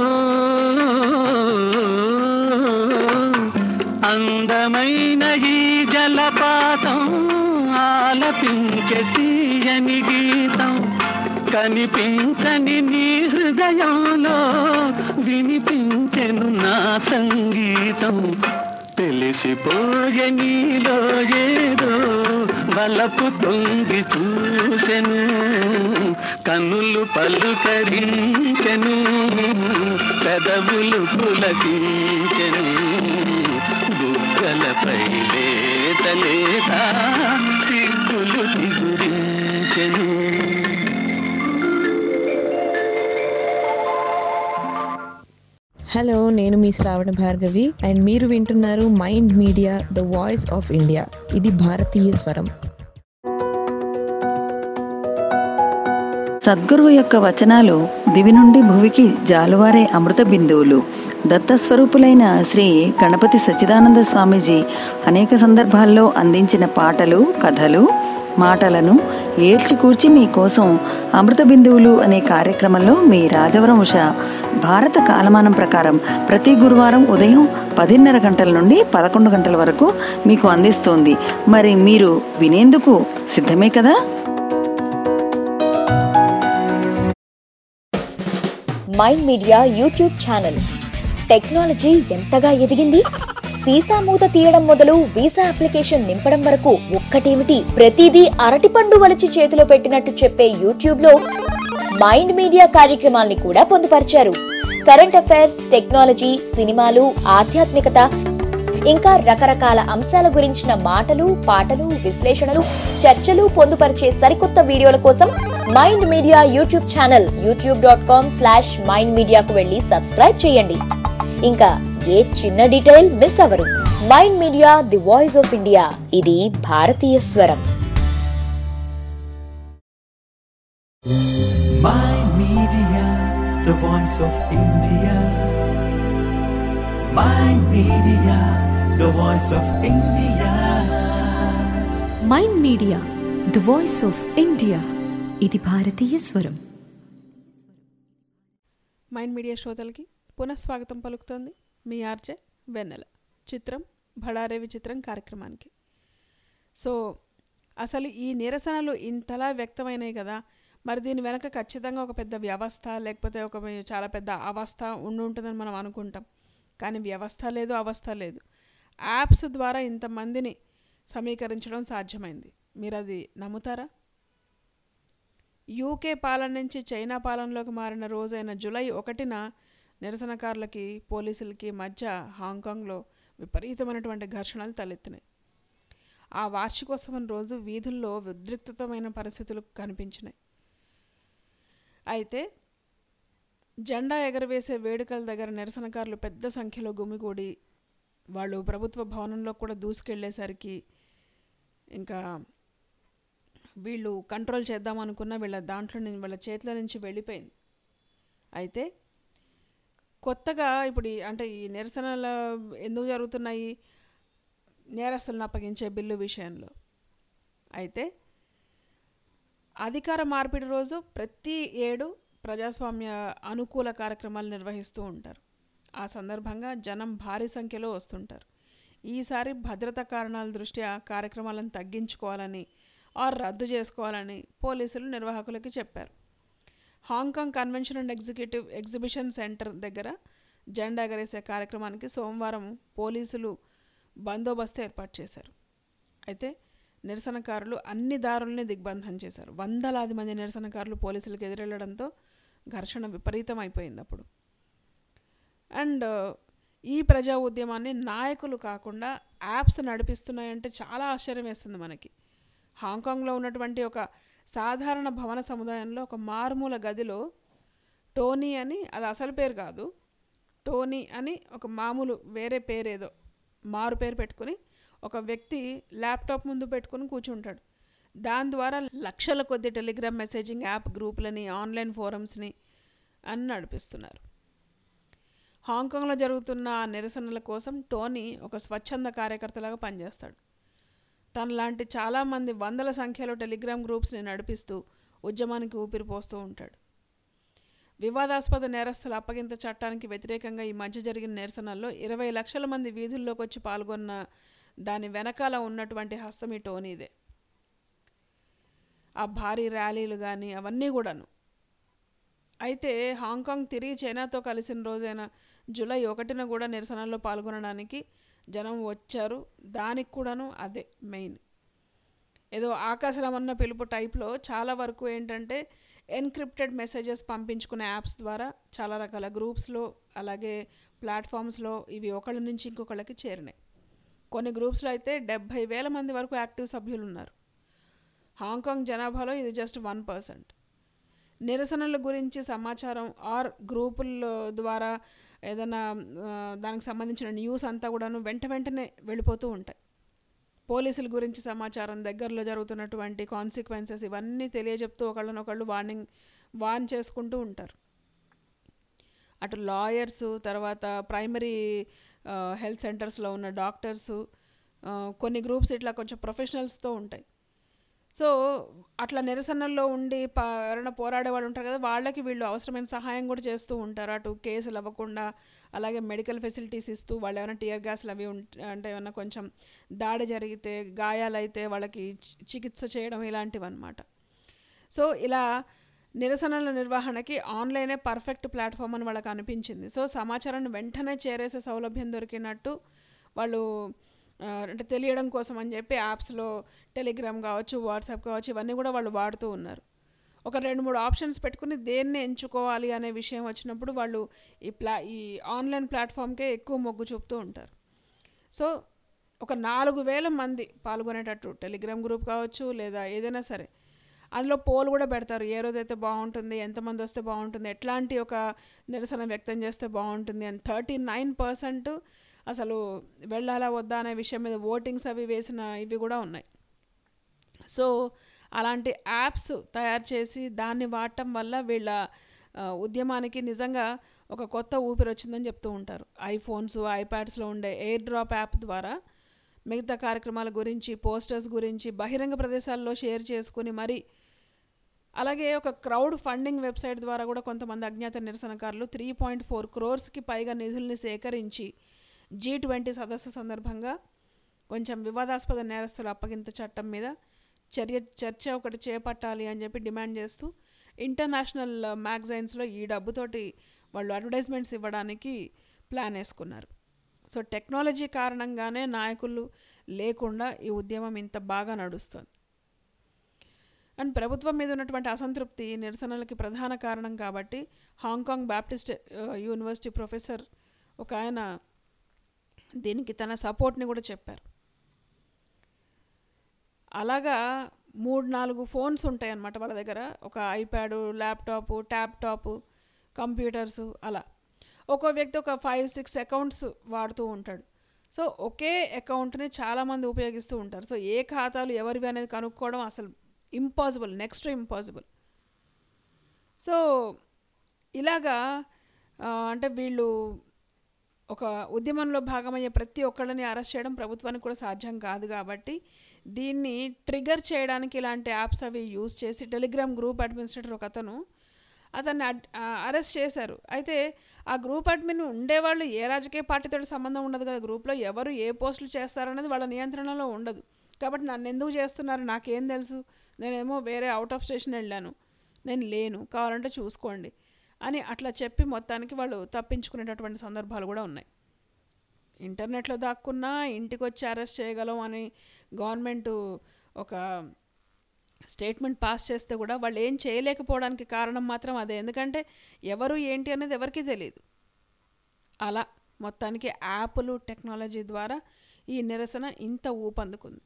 అందమైన ఈ జలపాతం ఆలపించే తీయని గీతం కనిపించని నీ హృదయంలో వినిపించెను నా సంగీతం తెలిసిపోయే నీలో ఏదో బలపు తొంగి చూసెను కన్నులు పలుకరించెను పెదవులు పులకించెను బుగ్గలపై లేత లేత సిగ్గులు చిగురించెను హలో నేను మీ శ్రావణ భార్గవి అండ్ మీరు వింటున్నారు Mind Media the voice of India ఇది భారతీయ స్వరం సద్గురువు యొక్క వచనాలు దివి నుండి భువికి జాలువారే అమృత బిందువులు దత్తస్వరూపులైన శ్రీ గణపతి సచ్చిదానంద స్వామీజీ అనేక సందర్భాల్లో అందించిన పాటలు కథలు మాటలను ఏర్చికూర్చి మీకోసం అమృత బిందువులు అనే కార్యక్రమంలో మీ రాజవరం ఉష భారత కాలమానం ప్రకారం ప్రతి గురువారం ఉదయం పదిన్నర గంటల నుండి పదకొండు గంటల వరకు మీకు అందిస్తోంది మరి మీరు వినేందుకు సిద్ధమే కదా Mind Media YouTube channel technology ఎంతగా ఎదిగింది సీసా మూత తీయడం మొదలు వీసా అప్లికేషన్ నింపడం వరకు ఒక్కటేమిటి ప్రతిదీ అరటిపండు వలిచి చేతిలో పెట్టినట్టు చెప్పే యూట్యూబ్ లో మైండ్ మీడియా కార్యక్రమాల్ని కూడా పొందుపరిచారు కరెంట్ అఫైర్స్ టెక్నాలజీ సినిమాలు ఆధ్యాత్మికత ఇంకా రకరకాల అంశాల గురించిన మాటలు పాటలు విశ్లేషణలు చర్చలు పొందుపరిచే సరికొత్త వీడియోల కోసం Mind Media YouTube channel YouTube dot com slash Mind మీడియాకు వెళ్ళి సబ్స్క్రైబ్ చేయండి ఇంకా ఏ చిన్న డీటెయిల్ మిస్ అవరు Mind Media the voice of India ఇది భారతీయ స్వరం Mind Media, the voice of India. Mind Media, the voice of India. Mind Media the voice of India ఇది భారతీయ స్వరం మైండ్ మీడియా శ్రోతలకి పునఃస్వాగతం పలుకుతోంది మీ ఆర్జే వెన్నెల చిత్రం భడారే విచిత్రం కార్యక్రమానికి సో అసలు ఈ నిరసనలు ఇంతలా వ్యక్తమైనాయి కదా మరి దీని వెనక ఖచ్చితంగా ఒక పెద్ద వ్యవస్థ లేకపోతే ఒక చాలా పెద్ద అవస్థ ఉండి ఉంటుందని మనం అనుకుంటాం కానీ వ్యవస్థ లేదు అవస్థ లేదు యాప్స్ ద్వారా ఇంతమందిని సమీకరించడం సాధ్యమైంది మీరు అది నమ్ముతారా యూకే పాలన నుంచి చైనా పాలనలోకి మారిన రోజైన జూలై ఒకటిన నిరసనకారులకి పోలీసులకి మధ్య హాంకాంగ్లో విపరీతమైనటువంటి ఘర్షణలు తలెత్తినాయి ఆ వార్షికోత్సవం రోజు వీధుల్లో ఉద్రిక్తమైన పరిస్థితులు కనిపించినాయి అయితే జెండా ఎగరవేసే వేడుకల దగ్గర నిరసనకారులు పెద్ద సంఖ్యలో గుమిగూడి వాళ్ళు ప్రభుత్వ భవనంలో కూడా దూసుకెళ్ళేసరికి ఇంకా వీళ్ళు కంట్రోల్ చేద్దాం అనుకున్న వీళ్ళ దాంట్లో నుంచి వాళ్ళ చేతిలో నుంచి వెళ్ళిపోయింది అయితే కొత్తగా ఇప్పుడు ఈ- అంటే ఈ నిరసనలు ఎందుకు జరుగుతున్నాయి నేరస్తులను అప్పగించే బిల్లు విషయంలో అయితే అధికార మార్పిడి రోజు ప్రతి ఏడు ప్రజాస్వామ్య అనుకూల కార్యక్రమాలు నిర్వహిస్తూ ఉంటారు ఆ సందర్భంగా జనం భారీ సంఖ్యలో వస్తుంటారు ఈసారి భద్రతా కారణాల దృష్ట్యా కార్యక్రమాలను తగ్గించుకోవాలని ఆర్ రద్దు చేసుకోవాలని పోలీసులు నిర్వాహకులకి చెప్పారు Hong Kong convention and executive exhibition centre దగ్గర జెండా ఎగరేసే కార్యక్రమానికి సోమవారం పోలీసులు బందోబస్తు ఏర్పాటు చేశారు అయితే నిరసనకారులు అన్ని దారుల్ని దిగ్బంధం చేశారు వందలాది మంది నిరసనకారులు పోలీసులకు ఎదురెళ్లడంతో ఘర్షణ విపరీతం అయిపోయింది అప్పుడు అండ్ ఈ ప్రజా ఉద్యమాన్ని నాయకులు కాకుండా యాప్స్ నడిపిస్తున్నాయంటే చాలా ఆశ్చర్యం వేస్తుంది మనకి హాంకాంగ్లో ఉన్నటువంటి ఒక సాధారణ భవన సముదాయంలో ఒక మారుమూల గదిలో టోనీ అని అది అసలు పేరు కాదు టోనీ అని ఒక మామూలు వేరే పేరేదో మారు పేరు పెట్టుకుని ఒక వ్యక్తి ల్యాప్టాప్ ముందు పెట్టుకుని కూర్చుంటాడు దాని ద్వారా లక్షల కొద్ది టెలిగ్రామ్ మెసేజింగ్ యాప్ గ్రూపులని ఆన్లైన్ ఫోరమ్స్ని అని నడిపిస్తున్నారు హాంకాంగ్లో జరుగుతున్న ఆ నిరసనల కోసం టోనీ ఒక స్వచ్ఛంద కార్యకర్తలాగా పనిచేస్తాడు తనలాంటి చాలామంది వందల సంఖ్యలో టెలిగ్రామ్ గ్రూప్స్ని నడిపిస్తూ ఉద్యమానికి ఊపిరి పోస్తూ ఉంటాడు వివాదాస్పద నేరస్తుల అప్పగింత చట్టానికి వ్యతిరేకంగా ఈ మధ్య జరిగిన నిరసనల్లో ఇరవై లక్షల మంది వీధుల్లోకి వచ్చి పాల్గొన్న దాని వెనకాల ఉన్నటువంటి హస్తం ఈ టోనీదే ఆ భారీ ర్యాలీలు కానీ అవన్నీ కూడాను అయితే హాంకాంగ్ తిరిగి చైనాతో కలిసిన రోజైన జూలై ఒకటిన కూడా నిరసనల్లో పాల్గొనడానికి జనం వచ్చారు దానికి కూడాను అదే మెయిన్ ఏదో ఆకాశలమన్న పిలుపు టైప్లో చాలా వరకు ఏంటంటే ఎన్క్రిప్టెడ్ మెసేజెస్ పంపించుకునే యాప్స్ ద్వారా చాలా రకాల గ్రూప్స్లో అలాగే ప్లాట్ఫామ్స్లో ఇవి ఒకళ్ళ నుంచి ఇంకొకళ్ళకి చేరినాయి కొన్ని గ్రూప్స్లో అయితే డెబ్భై వేల మంది వరకు యాక్టివ్ సభ్యులు ఉన్నారు హాంకాంగ్ జనాభాలో ఇది జస్ట్ వన్ పర్సెంట్ నిరసనల గురించి సమాచారం ఆర్ గ్రూపుల ద్వారా ఏదైనా ఆ, దానికి సంబంధించిన న్యూస్ అంతా కూడాను వెంట వెంటనే వెళ్ళిపోతూ ఉంటాయి పోలీసుల గురించి సమాచారం దగ్గరలో జరుగుతున్నటువంటి కాన్సిక్వెన్సెస్ ఇవన్నీ తెలియజెప్తూ ఒకళ్ళనొకళ్ళు వార్నింగ్ వార్న్ చేసుకుంటూ ఉంటారు అటు లాయర్స్ తర్వాత ప్రైమరీ హెల్త్ సెంటర్స్లో ఉన్న డాక్టర్సు కొన్ని గ్రూప్స్ ఇట్లా కొంచెం ప్రొఫెషనల్స్తో ఉంటాయి సో అట్లా నిరసనల్లో ఉండి ప ఎవరైనా పోరాడే వాళ్ళు ఉంటారు కదా వాళ్ళకి వీళ్ళు అవసరమైన సహాయం కూడా చేస్తూ ఉంటారు అటు కేసులు అవ్వకుండా అలాగే మెడికల్ ఫెసిలిటీస్ ఇస్తూ వాళ్ళు ఏమైనా టియర్ గ్యాస్లు అవి ఉంట అంటే ఏమైనా కొంచెం దాడి జరిగితే గాయాలైతే వాళ్ళకి చి- చికిత్స చేయడం ఇలాంటివి అనమాట సో ఇలా నిరసనల నిర్వహణకి ఆన్లైనే పర్ఫెక్ట్ ప్లాట్ఫామ్ అని వాళ్ళకి అనిపించింది సో సమాచారాన్ని వెంటనే చేరేసే సౌలభ్యం దొరికినట్టు వాళ్ళు ఆ, అంటే తెలియడం కోసం అని చెప్పి యాప్స్లో టెలిగ్రామ్ కావచ్చు వాట్సాప్ కావచ్చు ఇవన్నీ కూడా వాళ్ళు వాడుతూ ఉన్నారు ఒక రెండు మూడు ఆప్షన్స్ పెట్టుకుని దేన్ని ఎంచుకోవాలి అనే విషయం వచ్చినప్పుడు వాళ్ళు ఈ ప్లా ఈ ఆన్లైన్ ప్లాట్ఫామ్కే ఎక్కువ మొగ్గు చూపుతూ ఉంటారు సో ఒక నాలుగు వేల మంది పాల్గొనేటట్టు టెలిగ్రామ్ గ్రూప్ కావచ్చు లేదా ఏదైనా సరే అందులో పోల్ కూడా పెడతారు ఏ రోజైతే బాగుంటుంది ఎంతమంది వస్తే బాగుంటుంది ఎట్లాంటి ఒక నిరసన వ్యక్తం చేస్తే బాగుంటుంది అని థర్టీ నైన్ పర్సెంట్ అసలు వెళ్ళాలా వద్దా అనే విషయం మీద ఓటింగ్స్ అవి వేసిన ఇవి కూడా ఉన్నాయి సో అలాంటి యాప్స్ తయారు చేసి దాన్ని వాడటం వల్ల వీళ్ళ ఆ, ఉద్యమానికి నిజంగా ఒక కొత్త ఊపిరి వచ్చిందని చెప్తూ ఉంటారు ఐఫోన్స్ ఐప్యాడ్స్లో ఉండే ఎయిర్ డ్రాప్ యాప్ ద్వారా మిగతా కార్యక్రమాల గురించి పోస్టర్స్ గురించి బహిరంగ ప్రదేశాల్లో షేర్ చేసుకుని మరి అలాగే ఒక క్రౌడ్ ఫండింగ్ వెబ్సైట్ ద్వారా కూడా కొంతమంది అజ్ఞాత నిరసనకారులు త్రీ పాయింట్ ఫోర్ క్రోర్స్కి పైగా నిధుల్ని సేకరించి జీ ట్వంటీ సదస్సు సందర్భంగా కొంచెం వివాదాస్పద నేరస్తుల అప్పగింత చట్టం మీద చర్య చర్చ ఒకటి చేపట్టాలి అని చెప్పి డిమాండ్ చేస్తూ ఇంటర్నేషనల్ మ్యాగజైన్స్లో ఈ డబ్బుతోటి వాళ్ళు అడ్వర్టైజ్మెంట్స్ ఇవ్వడానికి ప్లాన్ వేసుకున్నారు సో టెక్నాలజీ కారణంగానే నాయకులు లేకుండా ఈ ఉద్యమం ఇంత బాగా నడుస్తుంది అండ్ ప్రభుత్వం మీద ఉన్నటువంటి అసంతృప్తి నిరసనలకి ప్రధాన కారణం కాబట్టి హాంకాంగ్ బ్యాప్టిస్ట్ ఆ, యూనివర్సిటీ ప్రొఫెసర్ ఒక ఆయన దీనికి తన సపోర్ట్ని కూడా చెప్పారు అలాగా మూడు నాలుగు ఫోన్స్ ఉంటాయి అన్నమాట వాళ్ళ దగ్గర ఒక ఐప్యాడ్ ల్యాప్టాప్ ట్యాప్టాప్ కంప్యూటర్స్ అలా ఒక్కో వ్యక్తి ఒక ఫైవ్ సిక్స్ అకౌంట్స్ వాడుతూ ఉంటాడు సో ఒకే అకౌంట్ని చాలామంది ఉపయోగిస్తూ ఉంటారు సో ఏ ఖాతాలు ఎవరివి అనేది కనుక్కోవడం అసలు ఇంపాసిబుల్ నెక్స్ట్ ఇంపాసిబుల్ సో ఇలాగా ఆ, అంటే వీళ్ళు ఒక ఉద్యమంలో భాగమయ్యే ప్రతి ఒక్కళ్ళని అరెస్ట్ చేయడం ప్రభుత్వానికి కూడా సాధ్యం కాదు కాబట్టి దీన్ని ట్రిగర్ చేయడానికి ఇలాంటి యాప్స్ అవి యూజ్ చేసి టెలిగ్రామ్ గ్రూప్ అడ్మినిస్ట్రేటర్ ఒక అతను అతన్ని అడ్- ఆ, అరెస్ట్ చేశారు అయితే ఆ గ్రూప్ అడ్మిన్ ఉండేవాళ్ళు ఏ రాజకీయ పార్టీతో సంబంధం ఉండదు కదా గ్రూప్లో ఎవరు ఏ పోస్టులు చేస్తారనేది వాళ్ళ నియంత్రణలో ఉండదు కాబట్టి నన్ను ఎందుకు చేస్తున్నారు నాకేం తెలుసు నేనేమో వేరే అవుట్ ఆఫ్ స్టేషన్ వెళ్ళాను నేను లేను కావాలంటే చూసుకోండి అని అట్లా చెప్పి మొత్తానికి వాళ్ళు తప్పించుకునేటటువంటి సందర్భాలు కూడా ఉన్నాయి ఇంటర్నెట్లో దాక్కున్నా ఇంటికి వచ్చి అరెస్ట్ చేయగలం అని గవర్నమెంట్ ఒక స్టేట్మెంట్ పాస్ చేస్తే కూడా వాళ్ళు ఏం చేయలేకపోవడానికి కారణం మాత్రం అదే ఎందుకంటే ఎవరు ఏంటి అనేది ఎవరికీ తెలియదు అలా మొత్తానికి యాప్లు టెక్నాలజీ ద్వారా ఈ నిరసన ఇంత ఊపందుకుంది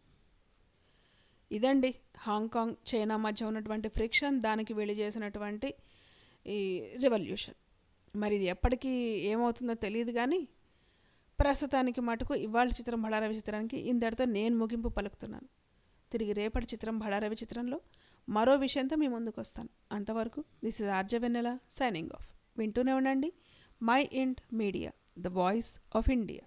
ఇదండి హాంకాంగ్ చైనా మధ్య ఉన్నటువంటి ఫ్రిక్షన్ దానికి వీళ్ళు చేసినటువంటి ఈ రివల్యూషన్ మరి ఇది ఎప్పటికీ ఏమవుతుందో తెలియదు కానీ ప్రస్తుతానికి మటుకు ఇవాళ చిత్రం బళారవి చిత్రానికి ఇంతటితో నేను ముగింపు పలుకుతున్నాను తిరిగి రేపటి చిత్రం బళారవి చిత్రంలో మరో విషయంతో మీ ముందుకు వస్తాను అంతవరకు this is RJ Vennela signing off వింటూనే ఉండండి Mind Media the voice of India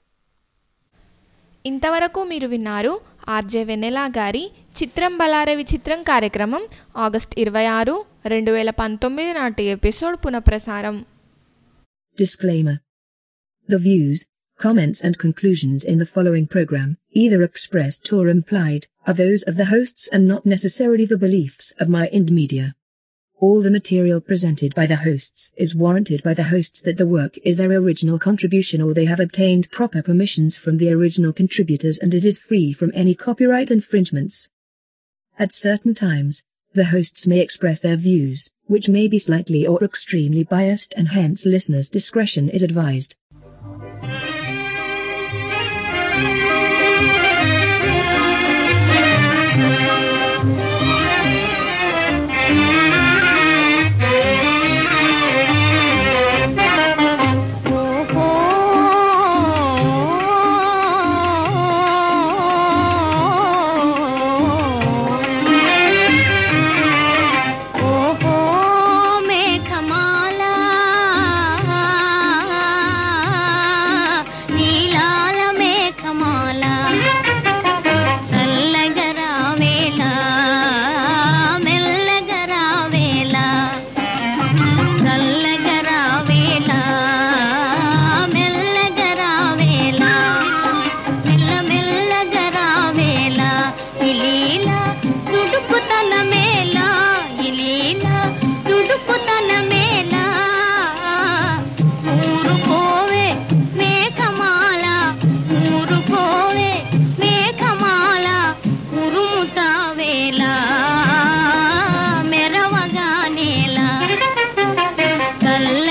ఇంతవరకు మీరు విన్నారు ఆర్జే వెన్నెలా గారి చిత్రం బలారే విచిత్రం కార్యక్రమం ఆగస్ట్ ఇరవై ఆరు రెండు వేల పంతొమ్మిది నాటి ఎపిసోడ్ పునఃప్రసారం Disclaimer. The views, comments and conclusions in the following program, either expressed or implied, are those of the hosts and not necessarily the beliefs of my Ind Media. All the material presented by the hosts is warranted by the hosts that the work is their original contribution or they have obtained proper permissions from the original contributors and it is free from any copyright infringements. At certain times, the hosts may express their views, which may be slightly or extremely biased and hence listeners' discretion is advised. ఓహో చల్ల